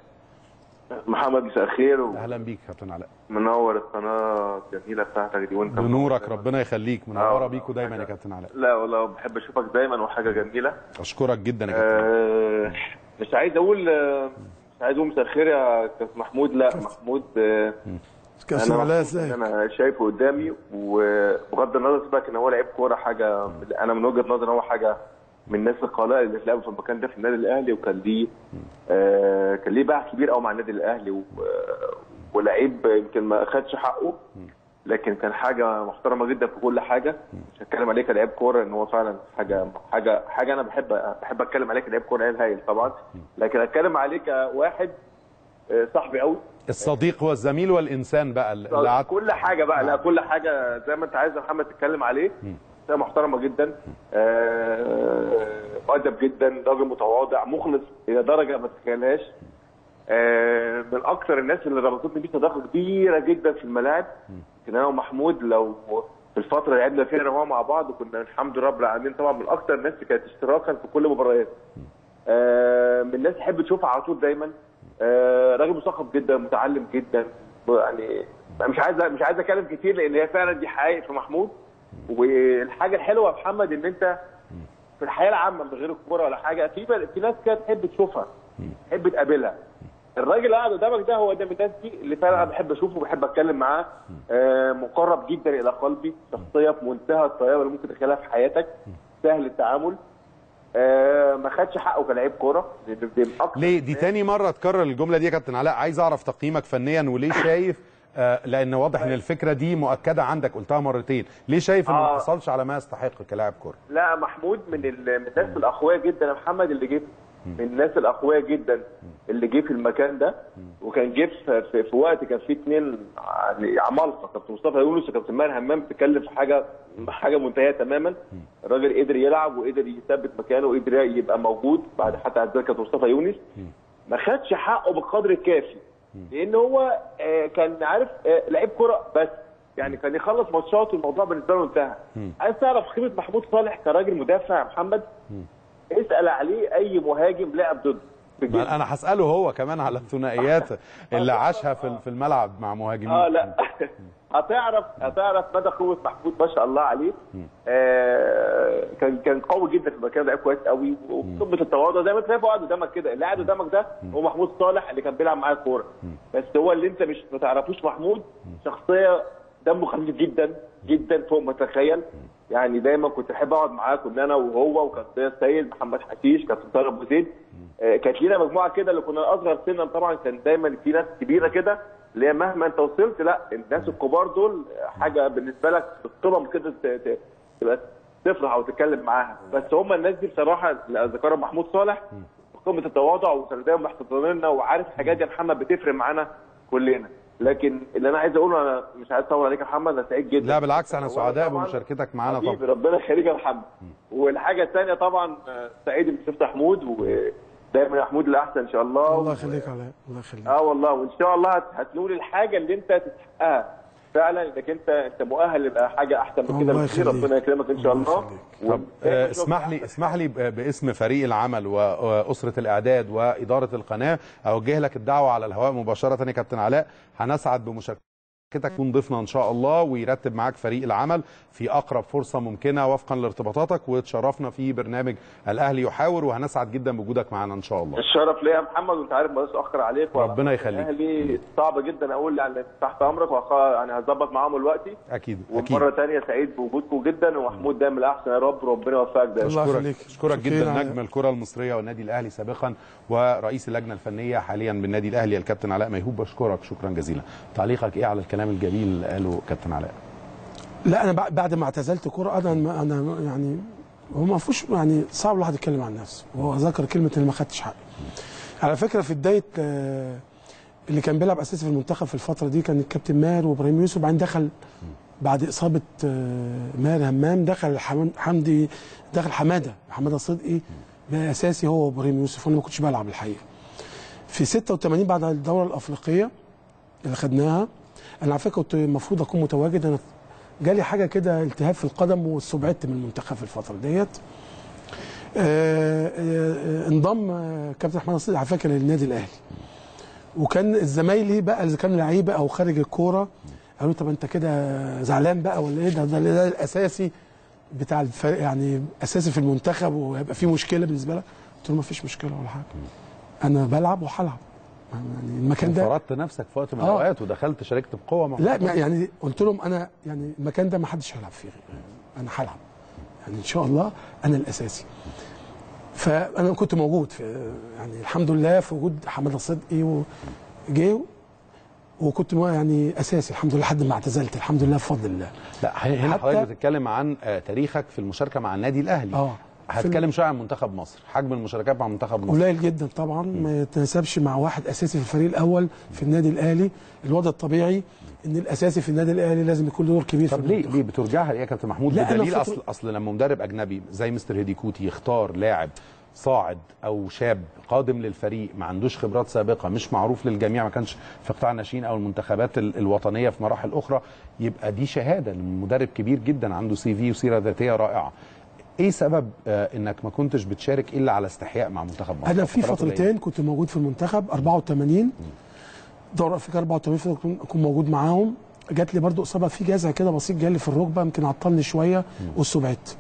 محمد مساء الخير أهلا بيك كابتن علاء ومنور القناه الجميله بتاعتك دي وانت بنورك ربنا يخليك منورة آه، بيكوا دايما يا كابتن علاء لا والله بحب اشوفك دايما وحاجه جميله أشكرك جدا يا كابتن علاء. آه مش عايز اقول آه، مش عايز اقول مساء الخير يا كابتن محمود لا محمود آه كاس انا عليا مبسوط ازاي إن انا شايفه قدامي وبغض النظر سيبك ان هو لعيب كوره حاجه انا من وجهه نظري ان هو حاجه من الناس القلائل اللي اتلعبوا في المكان ده في النادي الاهلي وكان ليه آه كان ليه باع كبير قوي مع النادي الاهلي و- ولعيب يمكن ما خدش حقه لكن كان حاجه محترمه جدا في كل حاجه مش هتكلم عليه كلاعب كوره ان هو فعلا حاجه حاجه حاجه انا بحب بحب اتكلم عليه كلاعب كوره لعيب هايل طبعا لكن اتكلم عليه كواحد آه، صاحبي قوي الصديق والزميل والإنسان بقى اللي قعدت كل حاجه بقى لا كل حاجه زي ما انت عايز يا محمد تتكلم عليه شخصيه محترمه جدا آه، مؤدب جدا راجل متواضع مخلص الى درجه ما تتخيلهاش آه، من اكثر الناس اللي ربطتني بيه صداقه كبيره جدا في الملاعب يمكن انا ومحمود لو في الفتره اللي لعبنا فيها انا وهو مع بعض كنا الحمد لله رب العالمين طبعا من اكثر الناس اللي كانت اشتراكا في كل مباريات آه، من الناس تحب تشوفها على طول دايما آه، راجل مثقف جدا متعلم جدا يعني مش عايز مش عايز اتكلم كتير لان هي فعلا دي حقائق في محمود والحاجه الحلوه يا محمد ان انت في الحياه العامه من غير الكوره ولا حاجه في في ناس كده تحب تشوفها تحب تقابلها الراجل اللي قاعد قدامك ده هو ده من الناس دي اللي فعلا انا بحب اشوفه وبحب اتكلم معاه آه مقرب جدا الى قلبي شخصيه في منتهى الطيبه اللي ممكن تتخيلها في حياتك سهل التعامل آه ما خدش حقه كلاعب كوره لأن دي من أكتر ليه دي تاني مرة تكرر الجملة دي يا كابتن علاء عايز أعرف تقييمك فنيا وليه شايف آه لأن واضح إن الفكرة دي مؤكدة عندك قلتها مرتين ليه شايف إنه ما آه. حصلش على ما يستحق كلاعب كورة لا محمود من ال- من الناس الاقوياء جدا يا محمد اللي جه من الناس الاقوياء جدا اللي جه في المكان ده وكان جه في, في, في وقت كان فيه اثنين يعني عمالقه كابتن مصطفى يونس وكابتن ماهر همام بتتكلم في حاجه حاجه منتهيه تماما الراجل قدر يلعب وقدر يثبت مكانه وقدر يبقى موجود بعد حتى اعتزال كابتن مصطفى يونس ما خدش حقه بالقدر الكافي لان هو آه، كان عارف آه، لعيب كره بس يعني كان يخلص ماتشات والموضوع بالنسبه له انتهى عايز تعرف قيمه محمود صالح كراجل مدافع يا محمد اسال عليه اي مهاجم لعب ضده بجد. ما انا هساله هو كمان على الثنائيات اللي عاشها في في الملعب مع مهاجمين اه لا هتعرف هتعرف مدى قوه محمود ما شاء الله عليه آه كان كان قوي جدا في المكان لعيب كويس قوي وقمه التواضع زي ما انت شايفه قاعد قدامك كده اللي قاعد قدامك ده هو محمود صالح اللي كان بيلعب معاه كوره بس هو اللي انت مش ما تعرفوش محمود شخصيه دمه خفيف جدا جدا فوق ما تتخيل يعني دايما كنت احب اقعد معاه كنا انا وهو وكان ضياء السيد محمد حشيش كابتن طارق ابو زيد آه، كانت لينا مجموعه كده اللي كنا اصغر سنا طبعا كان دايما في ناس كبيره كده اللي هي مهما انت وصلت لا الناس الكبار دول حاجه بالنسبه لك القمم كده ت- ت- تبقى تفرح او تتكلم معاها بس هم الناس دي بصراحه اللي ذكرها محمود صالح قمه التواضع وكانوا دايما محتضنيننا وعارف الحاجات دي يا محمد بتفرق معانا كلنا لكن اللي انا عايز اقوله انا مش عايز اطول عليك يا محمد انا سعيد جدا لا بالعكس احنا أولاً سعداء طبعاً بمشاركتك معانا حبيبي طبعا ربنا يخليك يا محمد والحاجه الثانيه طبعا آه، سعيد بمصطفى حمود ودايما يا حمود الاحسن ان شاء الله الله يخليك علاء الله يخليك اه والله وان شاء الله هت- هتنول الحاجه اللي انت تستحقها فعلا انك انت انت مؤهل يبقى حاجه احسن من كده الله بكتير يخليك. ربنا يكرمك ان شاء الله الله يخليك. طب آه، اسمح لي اسمح لي ب- باسم فريق العمل واسره الاعداد واداره القناه اوجه لك الدعوه على الهواء مباشره يا كابتن علاء هنسعد بمشاركتك تكون ضيفنا ان شاء الله ويرتب معاك فريق العمل في اقرب فرصه ممكنه وفقا لارتباطاتك وتشرفنا في برنامج الاهلي يحاور وهنسعد جدا بوجودك معانا ان شاء الله الشرف ليا يا محمد وانت عارف ما اتاخر عليك ربنا يخليك. اهلي صعب جدا اقول يعني تحت امرك وأخ- يعني هظبط معاهم دلوقتي اكيد ومره اكيد ثانيه سعيد بوجودكم جدا ومحمود دايما الاحسن يا رب وربنا يوفقك دايما الله اشكرك يخليك. اشكرك شكراً جدا على- نجم الكره المصريه والنادي الاهلي سابقا ورئيس اللجنه الفنيه حاليا بالنادي الاهلي الكابتن علاء ميهوب بشكرك شكرا جزيلا تعليقك ايه على الكلام الجميل اللي قاله كابتن علاء لا انا بع- بعد ما اعتزلت كوره انا انا يعني هو ما فيش يعني صعب الواحد يتكلم عن نفسه وهو ذكر كلمه ان ما خدتش حقي على فكره في بدايه آه، اللي كان بيلعب اساسي في المنتخب في الفتره دي كان الكابتن ماهر وابراهيم يوسف بعدين دخل بعد اصابه آه، ماهر همام دخل حمد- حمدي دخل حماده حماده صدقي بقى اساسي هو وابراهيم يوسف وانا ما كنتش بلعب الحقيقه في 86 بعد الدوره الافريقيه اللي خدناها انا على فكره كنت المفروض اكون متواجد انا جالي حاجه كده التهاب في القدم واستبعدت من المنتخب في الفتره ديت آه، آه، انضم آه، كابتن احمد نصير على فكره للنادي الاهلي وكان الزمايلي بقى اللي كانوا لعيبه او خارج الكوره قالوا طب انت كده زعلان بقى ولا ايه ده ده, ده الاساسي بتاع الفريق يعني اساسي في المنتخب وهيبقى في مشكله بالنسبه لك قلت له ما فيش مشكله ولا حاجه انا بلعب وهلعب يعني المكان ده فرضت نفسك في وقت من آه. الاوقات ودخلت شاركت بقوه مع لا ما- يعني قلت لهم انا يعني المكان ده ما حدش هيلعب فيه انا هلعب يعني ان شاء الله انا الاساسي فانا كنت موجود في يعني الحمد لله في وجود حماده صدقي وجه وكنت مو- يعني اساسي الحمد لله لحد ما اعتزلت الحمد لله بفضل الله لا هنا حتى- حضرتك بتتكلم عن آه، تاريخك في المشاركه مع النادي الاهلي اه هتكلم شويه عن منتخب مصر حجم المشاركات مع منتخب مصر قليل جدا طبعا ما يتناسبش مع واحد اساسي في الفريق الاول في النادي الاهلي الوضع الطبيعي ان الاساسي في النادي الاهلي لازم يكون له دور كبير في طب ليه المنتخب. ليه بترجعها ليه يا كابتن محمود لا، أنا بدليل فترة- اصل اصل لما مدرب اجنبي زي مستر هيديكوتي يختار لاعب صاعد او شاب قادم للفريق ما عندوش خبرات سابقه مش معروف للجميع ما كانش في قطاع الناشئين او المنتخبات ال- الوطنيه في مراحل اخرى يبقى دي شهاده لمدرب كبير جدا عنده سي في وسيره ذاتيه رائعه ايه سبب آه انك ما كنتش بتشارك الا على استحياء مع منتخب مصر انا في فترات قليلة؟ فترتين كنت موجود في المنتخب 84 دوره افريقيا 84 فترة كنت اكون موجود معاهم جات لي برضو اصابه في جزع كده بسيط جالي في الركبه يمكن عطلني شويه واستبعدت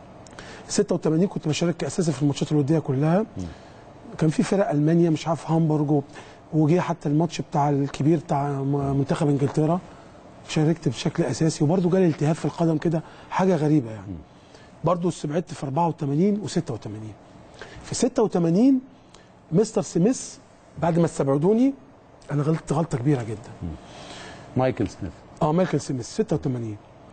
86 كنت بشارك كاساسي في الماتشات الوديه كلها كان في فرق المانيا مش عارف هامبورج و- وجه حتى الماتش بتاع الكبير بتاع م- منتخب انجلترا شاركت بشكل اساسي وبرضو جالي التهاب في القدم كده حاجه غريبه يعني برضو استبعدت في 84 و86 في 86 مستر سميث بعد ما استبعدوني انا غلطت غلطه كبيره جدا مايكل سميث اه مايكل سميث 86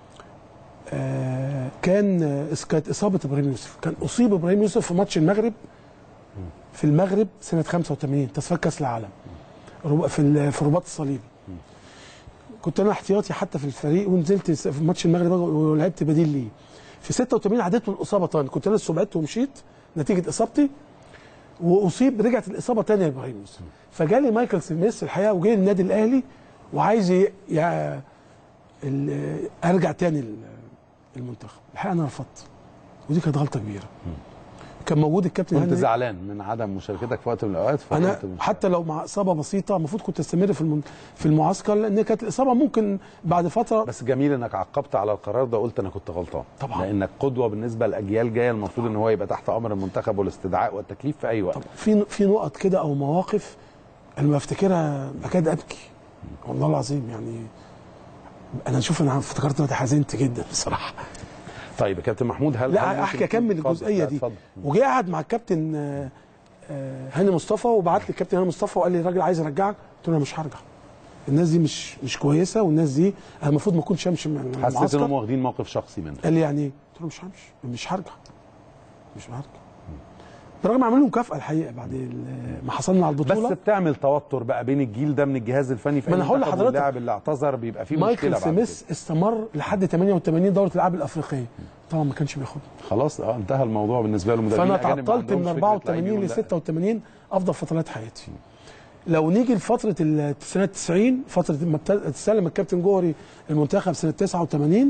آه كان آه، كانت اصابه ابراهيم يوسف كان اصيب ابراهيم يوسف في ماتش المغرب في المغرب سنه 85 تصفيات كاس العالم رب- في ال- في الرباط الصليبي كنت انا احتياطي حتى في الفريق ونزلت س- في ماتش المغرب ولعبت بديل ليه في 86 عديت من الاصابه تاني كنت انا استبعدت ومشيت نتيجه اصابتي واصيب رجعت الاصابه تانية لابراهيم يوسف فجالي مايكل سميث الحقيقه وجه النادي الاهلي وعايز ي... يع- ال- ارجع تاني ال- المنتخب الحقيقه انا رفضت ودي كانت غلطه كبيره كان موجود الكابتن كنت هاني زعلان من عدم مشاركتك في وقت من الاوقات انا فكنت مش- حتى لو مع اصابه بسيطه المفروض كنت استمر في المن... في المعسكر لان كانت الاصابه ممكن بعد فتره بس جميل انك عقبت على القرار ده قلت انا كنت غلطان طبعا. لانك قدوه بالنسبه لاجيال جايه المفروض ان هو يبقى تحت امر المنتخب والاستدعاء والتكليف في اي وقت طب في في نقط كده او مواقف انا لما افتكرها اكاد ابكي والله العظيم يعني انا شوف انا افتكرت دلوقتي حزنت جدا بصراحه طيب يا كابتن محمود هل هل لا ممكن احكي يكون- اكمل اتفضل، الجزئيه لا، دي اتفضل. وجه قعد مع الكابتن آه، آه، هاني مصطفى وبعت لي الكابتن هاني مصطفى وقال لي الراجل عايز يرجعك قلت له انا مش هرجع الناس دي مش مش كويسه والناس دي انا المفروض ما اكونش امشي من حسيت انهم المعسكر واخدين موقف شخصي منك قال لي يعني ايه؟ قلت له مش همشي مش هرجع مش هرجع برغم عملوا له مكافاه الحقيقه بعد ال- ما حصلنا على البطوله بس بتعمل توتر بقى بين الجيل ده من الجهاز الفني في ما أي أنا هقول منتخب لحضرتك. واللاعب اللي اعتذر بيبقى فيه مايكل مشكله بعد سميث استمر لحد 88 دوره الالعاب الافريقيه طبعا ما كانش بياخدها كده. خلاص اه انتهى الموضوع بالنسبه له مدربين فانا الأجانب ما تعطلت من عندهمش فكرة 84 لاعبين ل ولا- 86 افضل فترات حياتي لو نيجي لفتره ال- سنه 90 فتره ما ابتدى- استلم الكابتن جوهري المنتخب سنه 89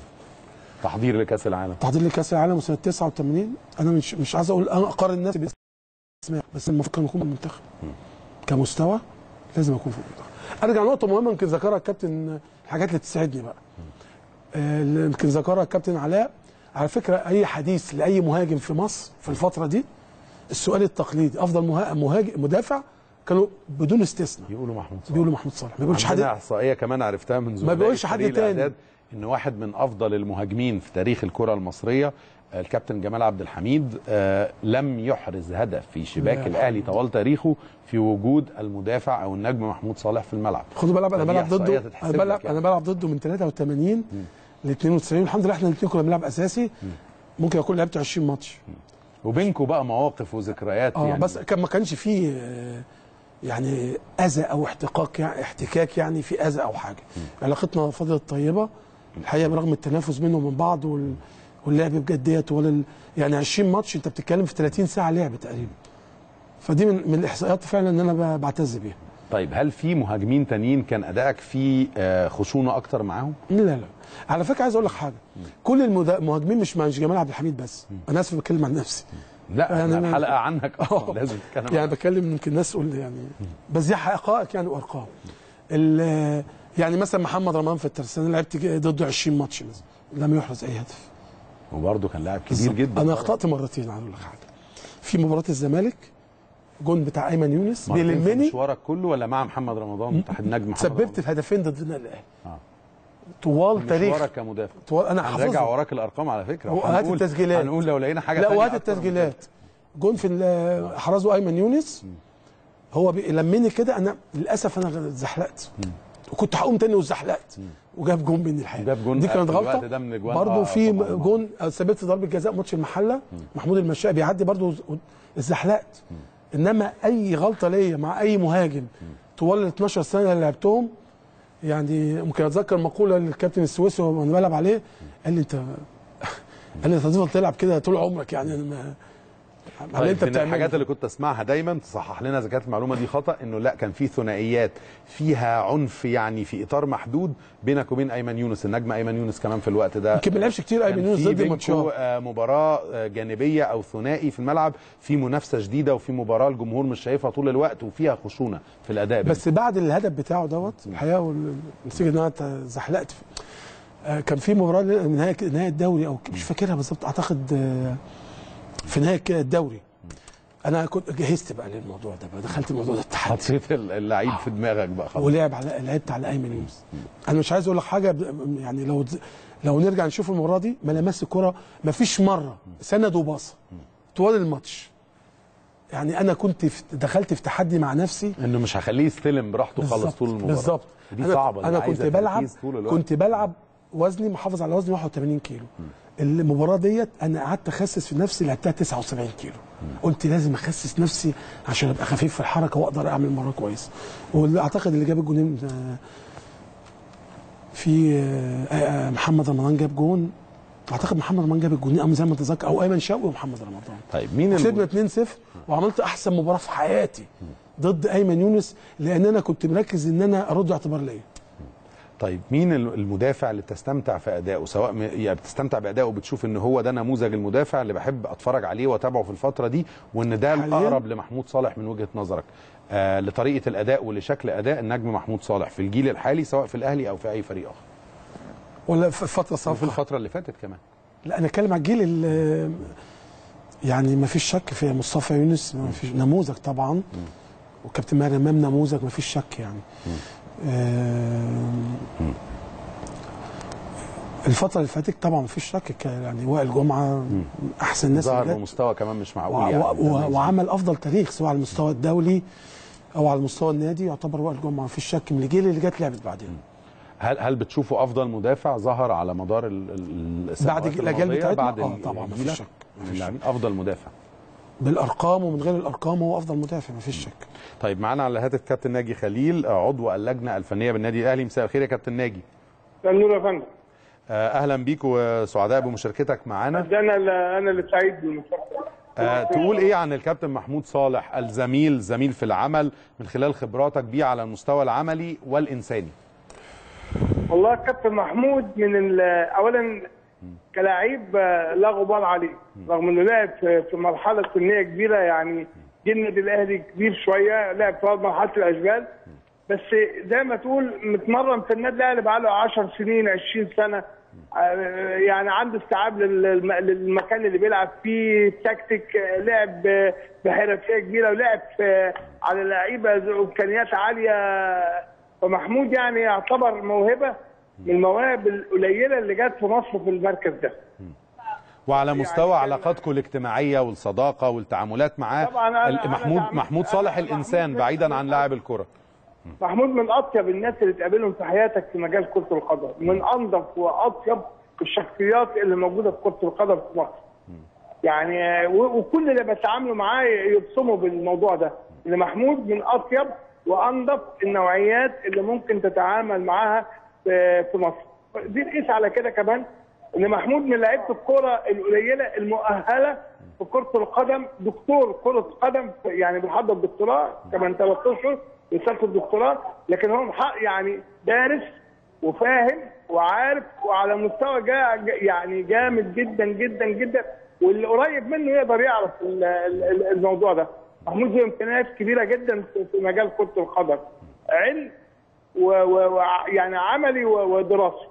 تحضير لكاس العالم تحضير لكاس العالم وسنه 89 انا مش مش عايز اقول انا اقارن الناس باسماء بس المفروض كان يكون في المنتخب كمستوى لازم اكون في المنتخب ارجع لنقطه مهمه يمكن ذكرها الكابتن الحاجات اللي تسعدني بقى آه، اللي يمكن ذكرها الكابتن علاء على فكره اي حديث لاي مهاجم في مصر في الفتره دي السؤال التقليدي افضل مها- مهاجم مدافع كانوا بدون استثناء يقولوا محمود صلاح بيقولوا محمود صلاح ما بيقولش حد عندنا احصائيه كمان عرفتها من زملائي بيقولش في حد فريق تاني. الإعداد ان واحد من افضل المهاجمين في تاريخ الكره المصريه آه، الكابتن جمال عبد الحميد آه، لم يحرز هدف في شباك لا. الاهلي طوال تاريخه في وجود المدافع او النجم محمود صالح في الملعب خدوا بالك انا فدي بلعب ضده إحصائية انا تتحسب بلعب لك يعني. انا بلعب ضده من 83 ل 92 الحمد لله احنا الاثنين كنا بنلعب اساسي ممكن اكون لعبت 20 ماتش وبينكم بقى مواقف وذكريات اه يعني بس كان ما كانش فيه آه، يعني اذى او احتقاق يعني احتكاك يعني في اذى او حاجه علاقتنا فضلت طيبه الحقيقه برغم التنافس بينهم وبين بعض وال... واللعب بجديه طوال ال... يعني 20 ماتش انت بتتكلم في 30 ساعه لعب تقريبا فدي من من الاحصائيات فعلا ان انا ب- بعتز بيها طيب هل في مهاجمين تانيين كان ادائك فيه آه، خشونه اكتر معاهم لا لا على فكره عايز اقول لك حاجه كل المدا- المهاجمين مش مش جمال عبد الحميد بس انا اسف بتكلم عن نفسي لا يعني يعني أنا- الحلقه عنك اصلا آه. لازم تتكلم يعني بتكلم يمكن الناس تقول لي يعني بس دي حقائق يعني وارقام ال- يعني مثلا محمد رمضان في الترسانة لعبت ضده 20 ماتش مثلا لم يحرز اي هدف وبرده كان لاعب كبير بالظبط. جدا انا اخطات مرتين عايز اقول لك حاجه في مباراه الزمالك جون بتاع ايمن يونس مرتين في بيلمني مشوارك كله ولا مع محمد رمضان تحت النجم محمد سببت في هدفين ضد النادي الاهلي آه. طوال تاريخ مشوارك كمدافع طوال انا هنراجع حافظها وراك الارقام على فكره هو هات وهنقول- التسجيلات. هنقول لو لقينا حاجه لا تانية وهات أكتر من كده. التسجيلات جون في ال- احرزه ايمن يونس هو بي- لمني كده انا للاسف انا اتزحلقت وكنت هقوم تاني واتزحلقت وجاب جون مني الحقيقه جاب جون دي كانت في الوقت غلطه ده من الأجوان. برضه آه، في طبعاً. جون سببت ضربه جزاء ماتش المحله محمود المشاء بيعدي برضه اتزحلقت انما اي غلطه ليا مع اي مهاجم طوال ال 12 سنه اللي لعبتهم يعني ممكن اتذكر مقوله للكابتن السويسي وانا بلعب عليه قال لي انت قال لي انت هتفضل تلعب كده طول عمرك يعني أنا ما على اللي طيب انت من بتعمله الحاجات اللي كنت اسمعها دايما تصحح لنا اذا كانت المعلومه دي خطا انه لا كان في ثنائيات فيها عنف يعني في اطار محدود بينك وبين ايمن يونس النجم ايمن يونس كمان في الوقت ده يمكن ما لعبش كتير كان ايمن يونس في ضد بينكوا، ماتشات آه، مباراه آه، جانبيه او ثنائي في الملعب في منافسه شديده وفي مباراه الجمهور مش شايفها طول الوقت وفيها خشونه في الاداء بس بعد الهدف بتاعه دوت الحقيقه والنتيجه ان انا اتزحلقت في- آه، كان في مباراه نهايه نهايه الدوري او مش فاكرها بالظبط اعتقد آه، في نهايه الدوري انا كنت جهزت بقى للموضوع ده بقى دخلت الموضوع ده التحدي حطيت اللعيب في دماغك بقى خلاص ولعب على لعبت على ايمن يونس انا مش عايز اقول لك حاجه ب- يعني لو لو نرجع نشوف المباراه دي ما لمس الكره ما فيش مره سند وباصه طوال الماتش يعني انا كنت في دخلت في تحدي مع نفسي انه مش هخليه يستلم براحته خالص بالظبط، طول المباراه بالظبط دي انا صعبه دي انا كنت عايزة بلعب تركيز طول الوقت. كنت بلعب وزني محافظ على وزني 81 كيلو المباراه ديت انا قعدت اخسس في نفسي لعبتها 79 كيلو قلت لازم اخسس نفسي عشان ابقى خفيف في الحركه واقدر اعمل مباراه كويس واعتقد اللي جاب الجونين آه، في آه، آه، محمد رمضان جاب جون اعتقد محمد رمضان جاب الجونين أو زي ما اتذكر او ايمن شوقي ومحمد رمضان طيب مين كسبنا الم... 2-0 وعملت احسن مباراه في حياتي ضد ايمن يونس لان انا كنت مركز ان انا ارد اعتبار ليا طيب مين ال- المدافع اللي بتستمتع في ادائه سواء م... يعني بتستمتع بادائه وبتشوف ان هو ده نموذج المدافع اللي بحب اتفرج عليه واتابعه في الفتره دي وان ده حالياً؟ الاقرب لمحمود صالح من وجهه نظرك آه لطريقه الاداء ولشكل اداء النجم محمود صالح في الجيل الحالي سواء في الاهلي او في اي فريق اخر ولا في فتره وفي صفحه الفتره اللي فاتت كمان لا انا اتكلم على الجيل ال- يعني ما فيش شك في مصطفى يونس ما فيش نموذج طبعا وكابتن ماهر امام نموذج ما فيش شك يعني آم، الفتره اللي فاتت طبعا ما فيش شك ك- يعني وائل جمعه احسن ناس اللي ظهر جت. بمستوى كمان مش معقول و- يعني و- و- وعمل افضل تاريخ سواء على المستوى الدولي او على المستوى النادي يعتبر وائل جمعه ما فيش شك من الجيل اللي جت لعبت بعدين هل هل بتشوفه افضل مدافع ظهر على مدار ال- ال- السنوات بعد الأجيال الماضية؟ بتاعتنا؟ بعد آه ال- طبعاً، مفيش الجيل؟ شك، من اللاعبين افضل مدافع بالارقام ومن غير الارقام هو افضل مدافع ما فيش شك طيب معانا على الهاتف كابتن ناجي خليل آه، عضو اللجنه الفنيه بالنادي الاهلي مساء الخير يا كابتن ناجي النور يا فندم آه، اهلا بيك وسعداء بمشاركتك معانا ده انا اللي انا اللي سعيد بالمشاركه آه، تقول ايه عن الكابتن محمود صالح الزميل زميل في العمل من خلال خبراتك بيه على المستوى العملي والانساني والله كابتن محمود من ال- اولا كلاعب آه، لا غبار عليه رغم انه لعب في في مرحله سنيه كبيره يعني جه النادي الاهلي كبير شويه لعب في مرحله الاشبال بس زي ما تقول متمرن في النادي الاهلي بقاله 10 سنين 20 سنه آه، يعني عنده استيعاب للم- للمكان اللي بيلعب فيه تكتيك آه، لعب آه، بحرفيه كبيره ولعب آه، على لعيبه ذو امكانيات عاليه فمحمود يعني يعتبر موهبه من المواهب القليله اللي جت في مصر في المركز ده وعلى مستوى علاقاتكم الاجتماعيه والصداقه والتعاملات معاه طبعاً أنا- ال- أنا محمود دعم- محمود صالح أنا- الانسان محمود- بعيدا عن لاعب الكره محمود من اطيب الناس اللي تقابلهم في حياتك في مجال كره القدم من انظف واطيب الشخصيات اللي موجوده في كره القدم في مصر يعني و- وكل اللي بتعاملوا معاه يبصموا بالموضوع ده ان محمود من اطيب وانظف النوعيات اللي ممكن تتعامل معاها في في مصر دي نقيس على كده كمان ان محمود من لعيبه الكوره القليله المؤهله في كره القدم دكتور كره قدم يعني بيحضر دكتوراه كمان ثلاث اشهر رساله الدكتوراه لكن هو محقق يعني دارس وفاهم وعارف وعلى مستوى جا جا- يعني جامد جدا جدا جدا واللي قريب منه يقدر يعرف ال- ال- الموضوع ده محمود له امكانيات كبيره جدا في في مجال كره القدم علم ويعني عملي و- ودراسي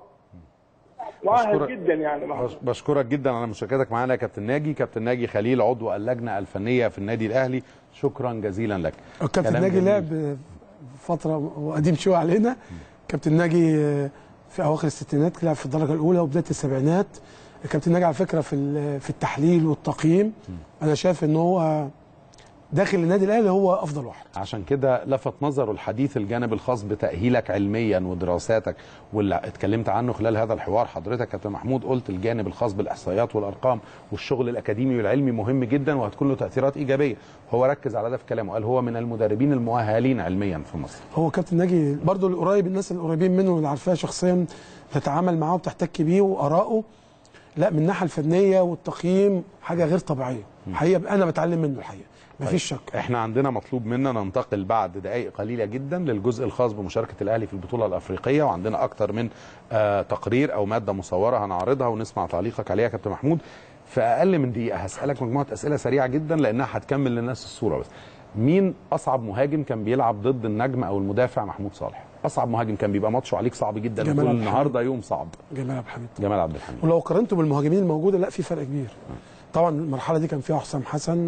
مؤهل بشكرك. جدا يعني محمود بش- بشكرك جدا على مشاركتك معانا يا كابتن ناجي كابتن ناجي خليل عضو اللجنه الفنيه في النادي الاهلي شكرا جزيلا لك الكابتن كلام ناجي جميل. لعب فتره وقديم شويه علينا كابتن ناجي في اواخر الستينات لعب في الدرجه الاولى وبدايه السبعينات الكابتن ناجي على فكره في ال- في التحليل والتقييم انا شايف ان هو داخل النادي الاهلي هو افضل واحد عشان كده لفت نظره الحديث الجانب الخاص بتأهيلك علميا ودراساتك واللي اتكلمت عنه خلال هذا الحوار حضرتك يا كابتن محمود قلت الجانب الخاص بالإحصائيات والأرقام والشغل الأكاديمي والعلمي مهم جدا وهتكون له تأثيرات إيجابية هو ركز على ده في كلامه قال هو من المدربين المؤهلين علميا في مصر هو كابتن ناجي برضو القريب الناس القريبين منه اللي عارفاه شخصيا تتعامل معاه وبتحتك بيه وارائه لا من الناحيه الفنيه والتقييم حاجه غير طبيعيه حقيقه انا بتعلم منه الحقيقه مفيش شك احنا عندنا مطلوب منا ننتقل بعد دقائق قليله جدا للجزء الخاص بمشاركه الاهلي في البطوله الافريقيه وعندنا اكتر من آه تقرير او ماده مصوره هنعرضها ونسمع تعليقك عليها يا كابتن محمود في اقل من دقيقه هسالك مجموعه اسئله سريعه جدا لانها هتكمل للناس الصوره بس مين اصعب مهاجم كان بيلعب ضد النجم او المدافع محمود صالح اصعب مهاجم كان بيبقى ماتشه عليك صعب جدا جمال وكل عبد الحميد. النهارده يوم صعب جمال عبد الحميد جمال عبد الحميد ولو قارنته بالمهاجمين الموجوده لا في فرق كبير طبعا المرحله دي كان فيها حسام حسن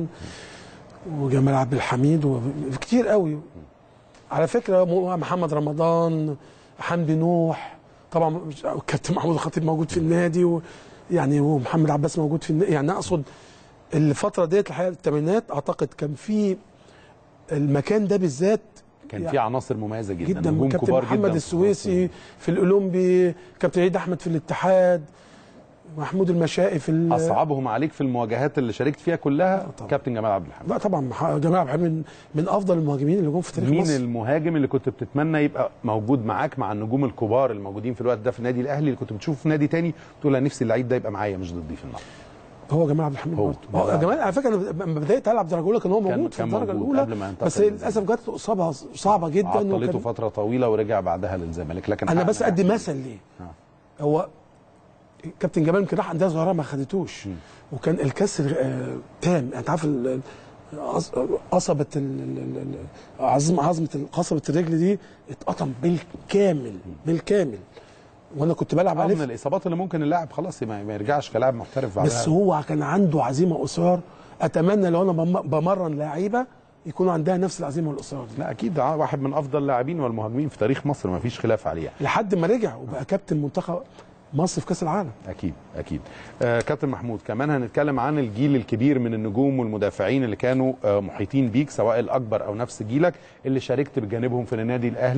وجمال عبد الحميد وكتير قوي على فكره م- محمد رمضان حمدي نوح طبعا مش- الكابتن محمود الخطيب موجود في النادي و يعني ومحمد عباس موجود في النادي يعني اقصد الفتره ديت الحقيقه الثمانينات اعتقد كان في المكان ده بالذات كان في عناصر مميزه جدا, جدا نجوم كابتن كبار محمد جدا السويسي في الاولمبي كابتن عيد احمد في الاتحاد محمود المشائي في ال- اصعبهم عليك في المواجهات اللي شاركت فيها كلها كابتن جمال عبد الحميد لا طبعا مح- جمال عبد الحميد من, من افضل المهاجمين اللي جم في تاريخ مين مصر المهاجم اللي كنت بتتمنى يبقى موجود معاك مع النجوم الكبار الموجودين في الوقت ده في النادي الاهلي اللي كنت بتشوفه في نادي تاني تقول انا نفسي اللعيب ده يبقى معايا مش ضدي في النهارده هو جمال عبد الحميد هو. برضه جمال هو جمال على فكره انا لما بدات العب درجه اولى كان هو كان- موجود في كان الدرجه موجود الاولى قبل ما ينتقل بس للزمالك. للاسف جات له اصابه صعبه جدا عطلته وكان- فتره طويله ورجع بعدها للزمالك لكن انا حقق بس نجاح. ادي مثل ليه هو كابتن جمال يمكن راح انديه صغيره ما خدتوش وكان الكسر آه، تام انت عارف ال- ال- عص- قصبه ال- ال- ال- ال- عظم عظمه قصبه الرجل دي اتقطم بالكامل بالكامل وانا كنت بلعب آه، من عليه الاصابات اللي ممكن اللاعب خلاص ما ما يرجعش كلاعب محترف بعدها بس هو كان عنده عزيمه واصرار اتمنى لو انا بم- بمرن لعيبه يكون عندها نفس العزيمه والاصرار دي لا اكيد آه، واحد من افضل اللاعبين والمهاجمين في تاريخ مصر ما فيش خلاف عليه لحد ما رجع وبقى كابتن منتخب مصر في كاس العالم اكيد اكيد آه كابتن محمود كمان هنتكلم عن الجيل الكبير من النجوم والمدافعين اللي كانوا آه محيطين بيك سواء الاكبر او نفس جيلك اللي شاركت بجانبهم في النادي الاهلي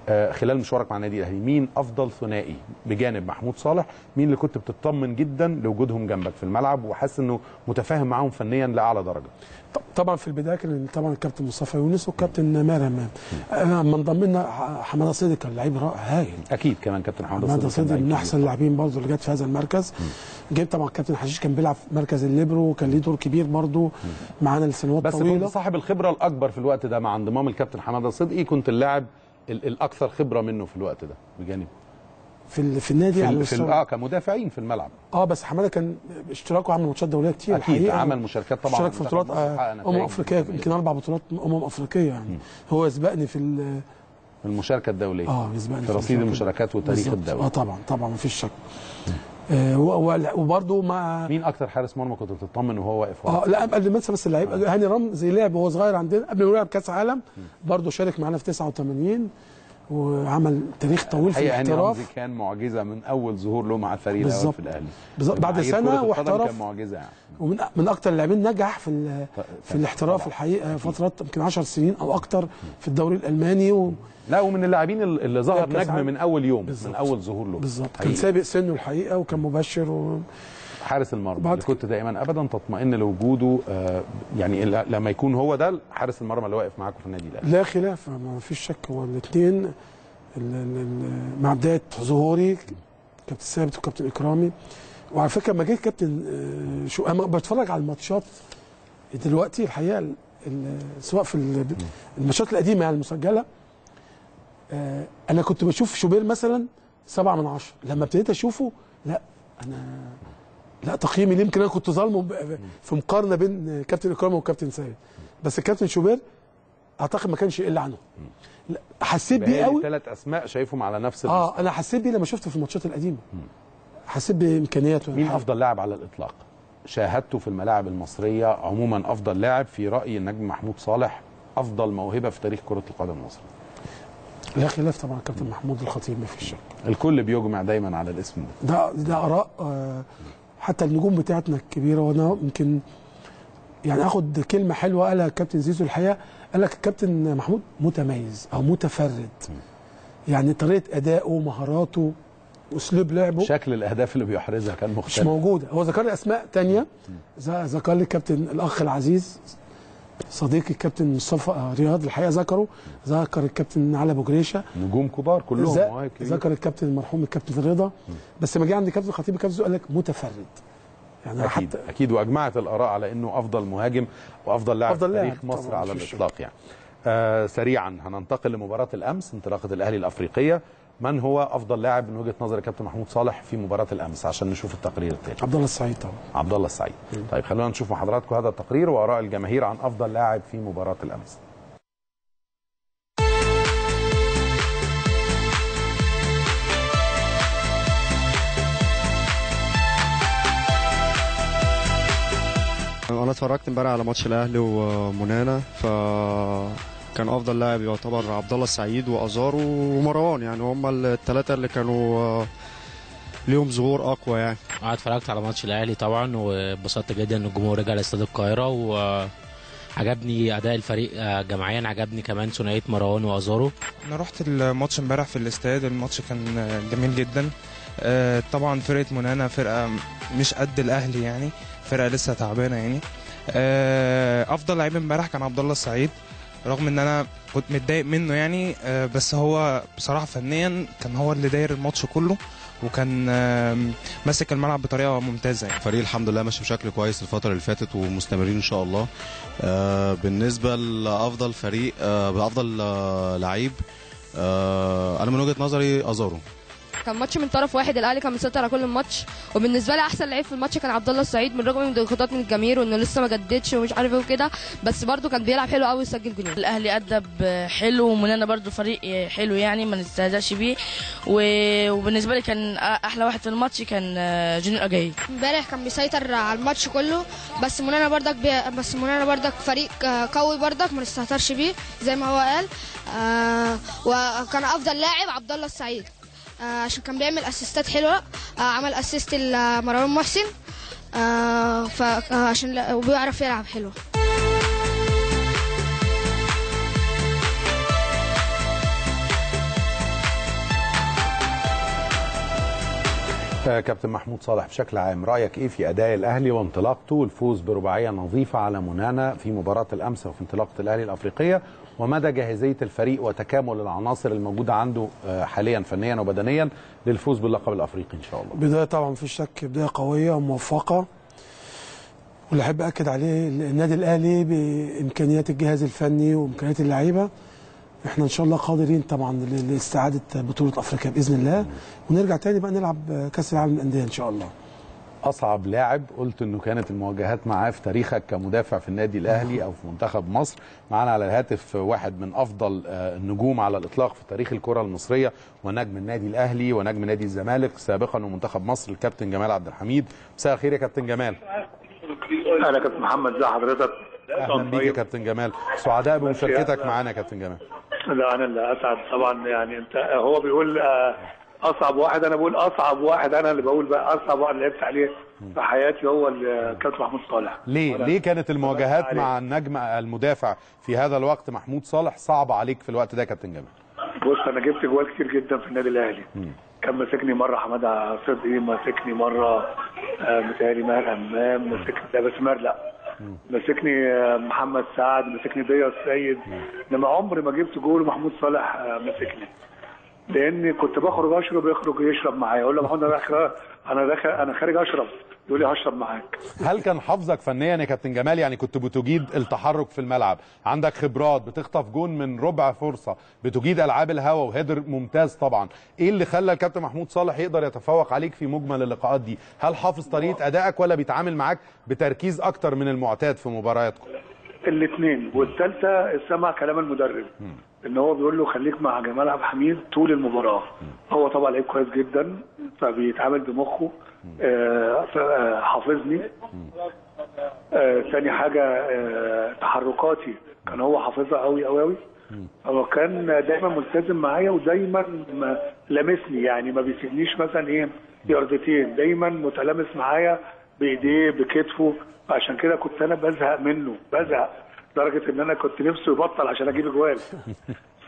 آه، خلال مشوارك مع النادي الاهلي مين افضل ثنائي بجانب محمود صالح مين اللي كنت بتطمن جدا لوجودهم جنبك في الملعب وحاسس انه متفاهم معاهم فنيا لاعلى درجه ط- طبعا في البدايه كان طبعا الكابتن مصطفى يونس والكابتن ماهر همام انا لما انضم لنا ح- حماده صدقي كان لعيب رائع هايل اكيد كمان كابتن حماده حماده صدقي كان صدقي لعيب من كبير احسن اللاعبين برضه اللي جت في هذا المركز جيب طبعا الكابتن حشيش كان بيلعب في مركز الليبرو وكان ليه دور كبير برضه معانا لسنوات بس كنت طويله صاحب الخبره الاكبر في الوقت ده مع انضمام الكابتن حماده صدقي كنت اللاعب ال- الاكثر خبره منه في الوقت ده بجانب في ال- في النادي في, على ال- في ال- مستوى اه كمدافعين في الملعب اه بس حماده كان اشتراكه عمل ماتشات دوليه كتير اكيد الحقيقة. عمل مشاركات طبعا اشترك في منتخب بطولات مصر حقق آه، نتائج امم افريقيه يمكن اربع بطولات امم افريقيه يعني هو يسبقني في ال- في المشاركه الدوليه اه يسبقني في رصيد المشاركات والتاريخ بالظبط. الدولي اه طبعا طبعا مفيش شك آه و- و- وبرضه مع مين اكتر حارس مرمى كنت بتطمن وهو واقف ورا اه لا قبل ما انسى بس اللعيب هاني رمزي لعب وهو صغير عندنا قبل ما يلعب كاس عالم برضه شارك معانا في 89 وعمل تاريخ طويل في الحقيقه هاني رمزي الاحتراف كان معجزه من اول ظهور له مع الفريق الاول بالظبط. في الاهلي بالظبط. بعد معايير سنة كرة القدم واحترف. كان معجزه يعني ومن من اكتر اللاعبين نجح في ال- في الاحتراف الحقيقه فترات يمكن 10 سنين او اكتر في الدوري الالماني و... لا ومن اللاعبين اللي ظهر كأس نجم عالم. من اول يوم بالظبط. من اول ظهور له بالظبط كان حقيقي. سابق سنه الحقيقه وكان مبشر و... حارس المرمى بعد اللي كنت دائما ابدا تطمئن لوجوده آه، يعني ل- لما يكون هو ده حارس المرمى اللي واقف معاكم في النادي الاهلي لا خلاف ما فيش شك هو الاثنين مع بدايه ظهوري كابتن ثابت وكابتن اكرامي وعلى فكره لما جه كابتن آه، شو انا بتفرج على الماتشات دلوقتي الحقيقه ال- ال- سواء في ال- الماتشات القديمه يعني المسجله آه، انا كنت بشوف شوبير مثلا سبعة من عشرة لما ابتديت اشوفه لا انا لا تقييمي ليه يمكن انا كنت ظالمه ب- في مقارنه بين كابتن اكرامي وكابتن سيد بس الكابتن شوبير اعتقد ما كانش يقل عنه لا، حسيت بيه قوي ثلاث اسماء شايفهم على نفس اه انا حسيت بيه لما شفته في الماتشات القديمه حسيت بامكانياته مين افضل لاعب على الاطلاق شاهدته في الملاعب المصريه عموما افضل لاعب في رايي النجم محمود صالح افضل موهبه في تاريخ كره القدم المصري لا خلاف طبعا كابتن محمود الخطيب ما فيش شك الكل بيجمع دايما على الاسم ده ده ده اراء آه، حتى النجوم بتاعتنا الكبيره وانا يمكن يعني اخد كلمه حلوه قالها الكابتن زيزو الحقيقه قال لك الكابتن محمود متميز او متفرد يعني طريقه ادائه مهاراته اسلوب لعبه شكل الاهداف اللي بيحرزها كان مش مختلف موجوده هو ذكر لي اسماء تانية ز- ذكر لي الكابتن الاخ العزيز صديقي الكابتن مصطفى آه، رياض الحقيقه ذكره ذكر الكابتن علي ابو جريشه نجوم كبار كلهم ز- مواهب كبيرة. ذكر الكابتن المرحوم الكابتن رضا بس لما جه عند كابتن الخطيب الكابتن زيزو قال لك متفرد يعني اكيد حتى اكيد واجمعت الاراء على انه افضل مهاجم وافضل لاعب أفضل في لاعب تاريخ مصر طبعاً، على مفيش شك. الاطلاق يعني آه سريعا هننتقل لمباراه الامس انطلاقه الاهلي الافريقيه من هو افضل لاعب من وجهه نظر الكابتن محمود صالح في مباراه الامس عشان نشوف التقرير التاني عبد الله السعيد طبعا عبد الله السعيد طيب خلونا نشوف مع حضراتكم هذا التقرير واراء الجماهير عن افضل لاعب في مباراه الامس انا اتفرجت امبارح على ماتش الاهلي ومنانا ف كان افضل لاعب يعتبر عبد الله السعيد وازارو ومروان يعني هم الثلاثه اللي كانوا آه، ليهم ظهور اقوى يعني اه اتفرجت على ماتش الاهلي طبعا واتبسطت جدا ان الجمهور رجع لاستاد القاهره وعجبني اداء الفريق آه، جماعيا عجبني كمان ثنائيه مروان وازارو انا رحت الماتش امبارح في الاستاد الماتش كان جميل جدا آه، طبعا فرقه منانا فرقه مش قد الاهلي يعني فرقه لسه تعبانه يعني آه، افضل لعيب امبارح كان عبد الله السعيد رغم ان انا كنت متضايق منه يعني آه، بس هو بصراحه فنيا كان هو اللي داير الماتش كله وكان آه، ماسك الملعب بطريقه ممتازه يعني. الفريق الحمد لله ماشي بشكل كويس الفترة اللي فاتت ومستمرين إن شاء الله آه بالنسبة لأفضل فريق آه بأفضل آه لعيب آه أنا من وجهة نظري أزارو كان ماتش من طرف واحد الاهلي كان مسيطر على كل الماتش وبالنسبه لي احسن لعيب في الماتش كان عبد الله السعيد من رغم من ضغوطات من الجماهير وانه لسه ما جددش ومش عارف ايه وكده بس برده كان بيلعب حلو قوي وسجل جولين الاهلي ادب حلو ومننا برضو فريق حلو يعني ما نستهزأش بيه و- وبالنسبه لي كان احلى واحد في الماتش كان جونيور اجاي امبارح كان بيسيطر على الماتش كله بس منانا بردك بي... بس منانا بردك فريق آه، قوي بردك ما نستهترش بيه زي ما هو قال آه وكان افضل لاعب عبد الله السعيد آه عشان كان بيعمل اسيستات حلوه آه عمل اسيست لمروان محسن آه فعشان وبيعرف يلعب حلو آه، كابتن محمود صالح بشكل عام رايك ايه في اداء الاهلي وانطلاقته والفوز برباعيه نظيفه على منانا في مباراه الامس وفي انطلاقه الاهلي الافريقيه ومدى جاهزيه الفريق وتكامل العناصر الموجوده عنده آه، حاليا فنيا وبدنيا للفوز باللقب الافريقي ان شاء الله بدايه طبعا مفيش شك بدايه قويه وموفقه واللي احب اكد عليه النادي الاهلي بامكانيات الجهاز الفني وامكانيات اللعيبه احنا ان شاء الله قادرين طبعا ل- لاستعاده بطوله افريقيا باذن الله ونرجع تاني بقى نلعب كاس العالم للانديه ان شاء الله اصعب لاعب قلت انه كانت المواجهات معاه في تاريخك كمدافع في النادي الاهلي او في منتخب مصر معانا على الهاتف واحد من افضل آه، النجوم على الاطلاق في تاريخ الكره المصريه ونجم النادي الاهلي ونجم نادي الزمالك سابقا ومنتخب مصر الكابتن جمال عبد الحميد مساء الخير يا كابتن جمال انا كابتن محمد ازي حضرتك اهلا بيك يا كابتن جمال سعداء بمشاركتك معانا يا كابتن جمال لا انا اللي اسعد طبعا يعني انت هو بيقول آه، اصعب واحد انا بقول اصعب واحد انا اللي بقول بقى اصعب واحد لعبت عليه في حياتي هو الكابتن محمود صالح ليه ليه كانت المواجهات مع النجم المدافع في هذا الوقت محمود صالح صعبه عليك في الوقت ده يا كابتن جمال بص انا جبت جوال كتير جدا في النادي الاهلي كان ماسكني مره حماده صدقي ماسكني مره آه، متهيألي ماهر همام ماسكني لا بس ماهر لا ماسكني آه، محمد سعد ماسكني ضياء السيد انما عمري ما جبت جول محمود صالح آه، ماسكني لاني كنت بخرج اشرب يخرج يشرب معايا اقول له محمود انا داخل انا داخل انا خارج اشرب يقول لي هشرب معاك هل كان حظك فنيا يا كابتن جمال يعني كنت بتجيد التحرك في الملعب عندك خبرات بتخطف جون من ربع فرصه بتجيد العاب الهوا وهيدر ممتاز طبعا ايه اللي خلى الكابتن محمود صالح يقدر يتفوق عليك في مجمل اللقاءات دي هل حافظ طريقه ادائك ولا بيتعامل معاك بتركيز اكتر من المعتاد في مبارياتكم الاثنين والثالثه سمع كلام المدرب ان هو بيقول له خليك مع جمال عبد الحميد طول المباراه هو طبعا لعيب كويس جدا فبيتعامل بمخه آه، ف- آه، حافظني آه، ثاني حاجه آه، تحركاتي كان هو حافظها قوي قوي قوي هو كان دايما ملتزم معايا ودايما ما- لامسني يعني ما بيسيبنيش مثلا ايه ياردتين دايما متلامس معايا بايديه بكتفه عشان كده كنت انا بزهق منه بزهق لدرجه ان انا كنت نفسي يبطل عشان اجيب اجوال ف...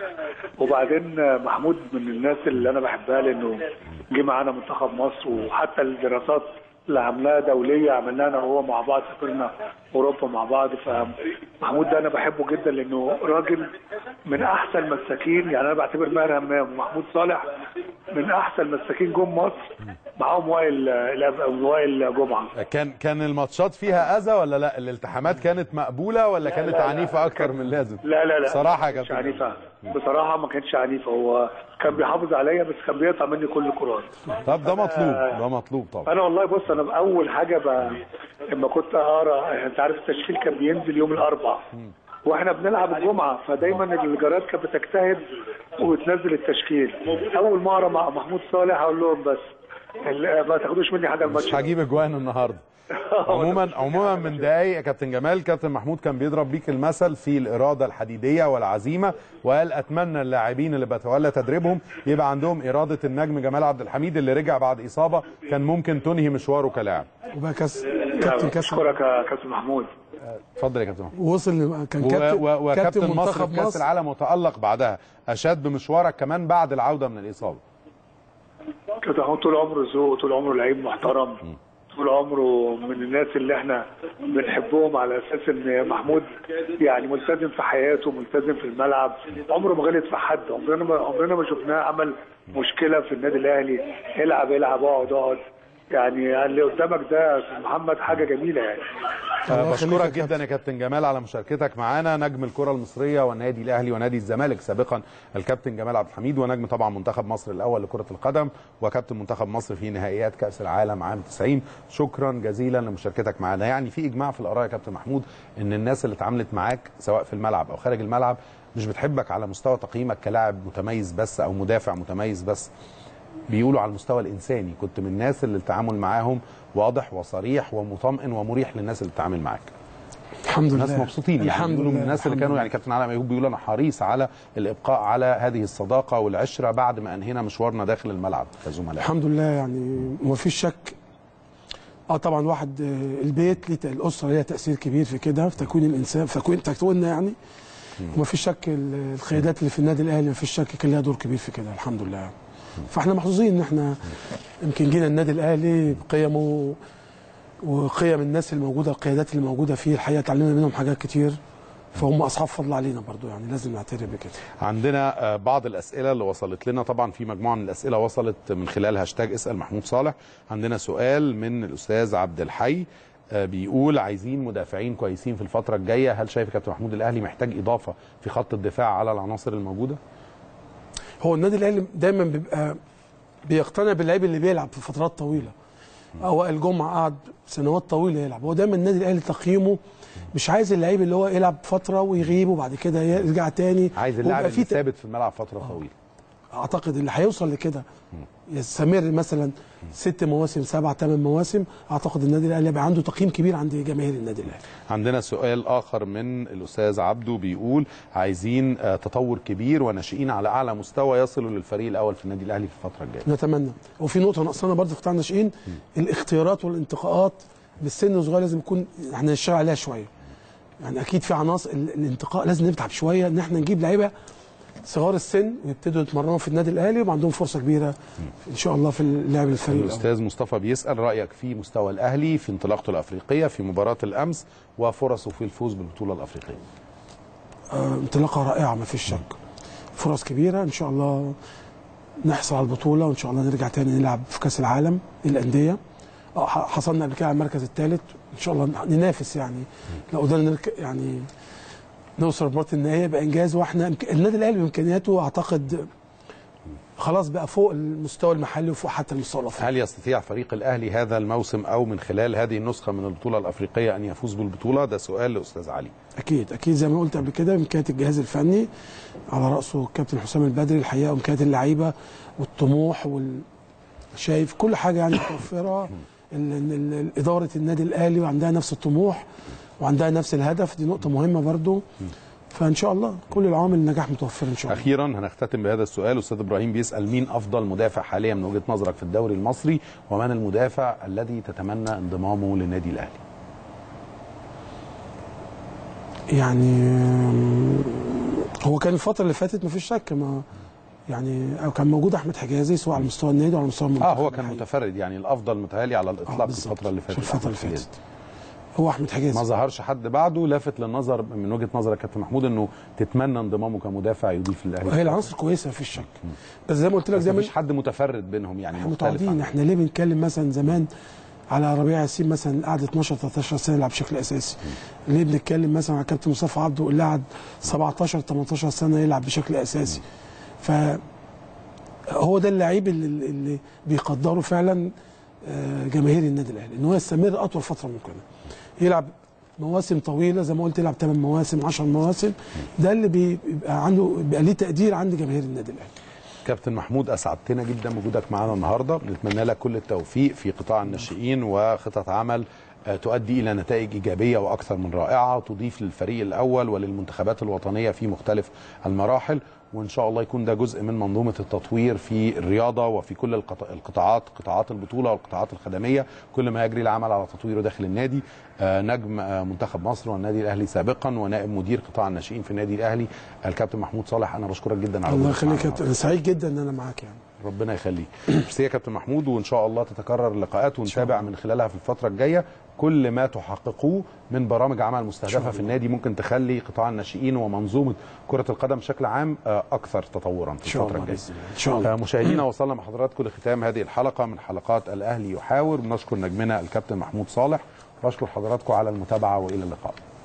وبعدين محمود من الناس اللي انا بحبها لانه جه معانا منتخب مصر وحتى الدراسات اللي عملناها دوليه عملناها انا وهو مع بعض سافرنا اوروبا مع بعض فمحمود ده انا بحبه جدا لانه راجل من احسن مساكين يعني انا بعتبر ماهر همام ومحمود صالح من احسن مساكين جم مصر معاهم وائل وائل جمعه كان كان الماتشات فيها اذى ولا لا الالتحامات كانت مقبوله ولا كانت لا، لا. عنيفه اكتر من اللازم لا لا لا صراحه يا ما كانتش كابتن عنيفه بصراحه ما كانتش عنيفه هو كان بيحافظ عليا بس كان بيقطع مني كل الكرات طب ده مطلوب ده مطلوب طبعا انا والله بص انا اول حاجه ب... لما كنت اقرا انت عارف التشكيل كان بينزل يوم الاربعاء واحنا بنلعب الجمعه فدايما الجرائد كانت بتجتهد وتنزل التشكيل اول ما اقرا مع محمود صالح اقول لهم بس ال- ما تاخدوش مني حاجه الماتش مش هجيب اجوان النهارده عموما عموما من دقايق يا كابتن جمال كابتن محمود كان بيضرب بيك المثل في الاراده الحديديه والعزيمه وقال اتمنى اللاعبين اللي بتولى تدريبهم يبقى عندهم اراده النجم جمال عبد الحميد اللي رجع بعد اصابه كان ممكن تنهي مشواره كلاعب وبقى كاس كابتن كاس اشكرك يا كابتن محمود اتفضل يا كابتن محمود وصل ل- كان و- كابتن و- وكابتن مصر منتخب في كاس مصر العالم وتالق بعدها اشاد بمشوارك كمان بعد العوده من الاصابه كابتن محمود طول عمره ذوق طول عمره لعيب محترم طول عمره من الناس اللي احنا بنحبهم على اساس ان محمود يعني ملتزم في حياته ملتزم في الملعب عمره ما غلط في حد عمرنا ما عمرنا ما شفناه عمل مشكله في النادي الاهلي العب العب اقعد اقعد يعني اللي قدامك ده يا أستاذ محمد حاجه جميله يعني آه، بشكرك جدا يا كابتن جمال على مشاركتك معانا نجم الكره المصريه والنادي الاهلي ونادي الزمالك سابقا الكابتن جمال عبد الحميد ونجم طبعا منتخب مصر الاول لكره القدم وكابتن منتخب مصر في نهائيات كاس العالم عام 90 شكرا جزيلا لمشاركتك معانا يعني في اجماع في الاراء يا كابتن محمود ان الناس اللي اتعاملت معاك سواء في الملعب او خارج الملعب مش بتحبك على مستوى تقييمك كلاعب متميز بس او مدافع متميز بس بيقولوا على المستوى الانساني كنت من الناس اللي التعامل معاهم واضح وصريح ومطمئن ومريح للناس اللي بتتعامل معاك الحمد الناس لله مبسوطين يعني الحمد بيقولوا من لله الناس اللي الحمد كانوا لله. يعني كابتن علي ايوب بيقول انا حريص على الابقاء على هذه الصداقه والعشره بعد ما انهينا مشوارنا داخل الملعب كزملاء الحمد لله يعني وما فيش شك اه طبعا واحد آه، البيت ليه الاسره ليها تاثير كبير في كده في تكوين الانسان في تكوين تكويننا يعني وما فيش شك ال- القيادات اللي في النادي الاهلي ما فيش شك كان لها دور كبير في كده الحمد لله فاحنا محظوظين ان احنا يمكن جينا النادي الاهلي بقيمه وقيم الناس الموجوده القيادات اللي موجوده فيه الحقيقه اتعلمنا منهم حاجات كتير فهم اصحاب فضل علينا برضو يعني لازم نعترف بكده عندنا آه، بعض الاسئله اللي وصلت لنا طبعا في مجموعه من الاسئله وصلت من خلال هاشتاج اسال محمود صالح عندنا سؤال من الاستاذ عبد الحي آه، بيقول عايزين مدافعين كويسين في الفتره الجايه هل شايف يا كابتن محمود الاهلي محتاج اضافه في خط الدفاع على العناصر الموجوده هو النادي الاهلي دايما بيبقى بيقتنع باللعيب اللي بيلعب في فترات طويله هو الجمعه قعد سنوات طويله يلعب هو دايما النادي الاهلي تقييمه مش عايز اللعيب اللي هو يلعب فتره ويغيب وبعد كده يرجع تاني عايز اللاعب ويبقى اللي في ثابت في الملعب فتره طويله اعتقد اللي هيوصل لكده يستمر مثلا ست مواسم سبع ثمان مواسم اعتقد النادي الاهلي هيبقى عنده تقييم كبير عند جماهير النادي الاهلي عندنا سؤال اخر من الاستاذ عبده بيقول عايزين آه، تطور كبير وناشئين على اعلى مستوى يصلوا للفريق الاول في النادي الاهلي في الفتره الجايه نتمنى وفي نقطه ناقصانا برضه في قطاع الناشئين الاختيارات والانتقاءات بالسن الصغير لازم يكون احنا نشتغل عليها شويه يعني اكيد في عناصر ال- الانتقاء لازم نتعب شويه ان احنا نجيب لعيبه صغار السن ويبتدوا يتمرنوا في النادي الاهلي ويبقى عندهم فرصه كبيره ان شاء الله في اللعب الفريق الأول. الاستاذ مصطفى بيسال رايك في مستوى الاهلي في انطلاقته الافريقيه في مباراه الامس وفرصه في الفوز بالبطوله الافريقيه آه، انطلاقه رائعه ما فيش شك فرص كبيره ان شاء الله نحصل على البطوله وان شاء الله نرجع تاني نلعب في كاس العالم للانديه آه، ح- حصلنا قبل كده على المركز الثالث ان شاء الله ننافس يعني لو قدرنا نرك... يعني نوصل لمباراه النهائيه يبقى انجاز واحنا إمك- النادي الاهلي بامكانياته اعتقد خلاص بقى فوق المستوى المحلي وفوق حتى المستوى الافريقي هل يستطيع فريق الاهلي هذا الموسم او من خلال هذه النسخه من البطوله الافريقيه ان يفوز بالبطوله ده سؤال لاستاذ علي اكيد اكيد زي ما قلت قبل كده امكانيات الجهاز الفني على راسه الكابتن حسام البدري الحقيقه وامكانيات اللعيبه والطموح وال شايف كل حاجه يعني متوفره ال- ال- ال- اداره النادي الاهلي وعندها نفس الطموح وعندها نفس الهدف دي نقطه مهمه برضو فان شاء الله كل العوامل النجاح متوفره ان شاء الله اخيرا هنختتم بهذا السؤال استاذ ابراهيم بيسال مين افضل مدافع حاليا من وجهه نظرك في الدوري المصري ومن المدافع الذي تتمنى انضمامه للنادي الاهلي يعني آم، هو كان الفتره اللي فاتت مفيش شك ما يعني أو كان موجود احمد حجازي سواء على مستوى النادي وعلى مستوى المنتخب اه هو كان متفرد يعني الافضل متهيألي على الاطلاق في الفتره اللي فاتت في الفتره اللي أحمد فاتت هو احمد حجازي ما ظهرش حد بعده لافت للنظر من وجهه نظرك يا كابتن محمود انه تتمنى انضمامه كمدافع يضيف للاهلي هي العناصر كويسه مفيش شك بس زي ما قلت لك بس دايما مفيش حد متفرد بينهم يعني احنا مختلف متعودين عنه. احنا ليه بنتكلم مثلا زمان على ربيع ياسين مثلا قعد 12 13 سنه يلعب بشكل اساسي ليه بنتكلم مثلا على كابتن مصطفى عبده اللي قعد 17 18 سنه يلعب بشكل اساسي ف هو ده اللعيب اللي, اللي بيقدره فعلا آه، جماهير النادي الاهلي ان هو يستمر اطول فتره ممكنه يلعب مواسم طويله زي ما قلت يلعب 8 مواسم 10 مواسم ده اللي بيبقى عنده بيبقى ليه تقدير عند جماهير النادي الاهلي كابتن محمود اسعدتنا جدا بوجودك معنا النهارده بنتمنى لك كل التوفيق في قطاع الناشئين وخطط عمل آه، تؤدي الى نتائج ايجابيه واكثر من رائعه تضيف للفريق الاول وللمنتخبات الوطنيه في مختلف المراحل وان شاء الله يكون ده جزء من منظومه التطوير في الرياضه وفي كل القط- القطاعات قطاعات البطوله والقطاعات الخدميه كل ما يجري العمل على تطويره داخل النادي آه، نجم آه، منتخب مصر والنادي الاهلي سابقا ونائب مدير قطاع الناشئين في النادي الاهلي الكابتن محمود صالح انا بشكرك جدا على الله وجودك معنا يخليك يا كابتن انا سعيد جدا ان انا معاك يعني ربنا يخليك ميرسي يا كابتن محمود وان شاء الله تتكرر اللقاءات ونتابع من خلالها في الفتره الجايه كل ما تحققوه من برامج عمل مستهدفه في النادي ممكن تخلي قطاع الناشئين ومنظومه كره القدم بشكل عام آه، اكثر تطورا في إن شاء الفتره الله الجايه بإذن الله. إن شاء الله. آه، مشاهدينا وصلنا مع حضراتكم لختام هذه الحلقه من حلقات الاهلي يحاور بنشكر نجمنا الكابتن محمود صالح واشكر حضراتكم على المتابعه والى اللقاء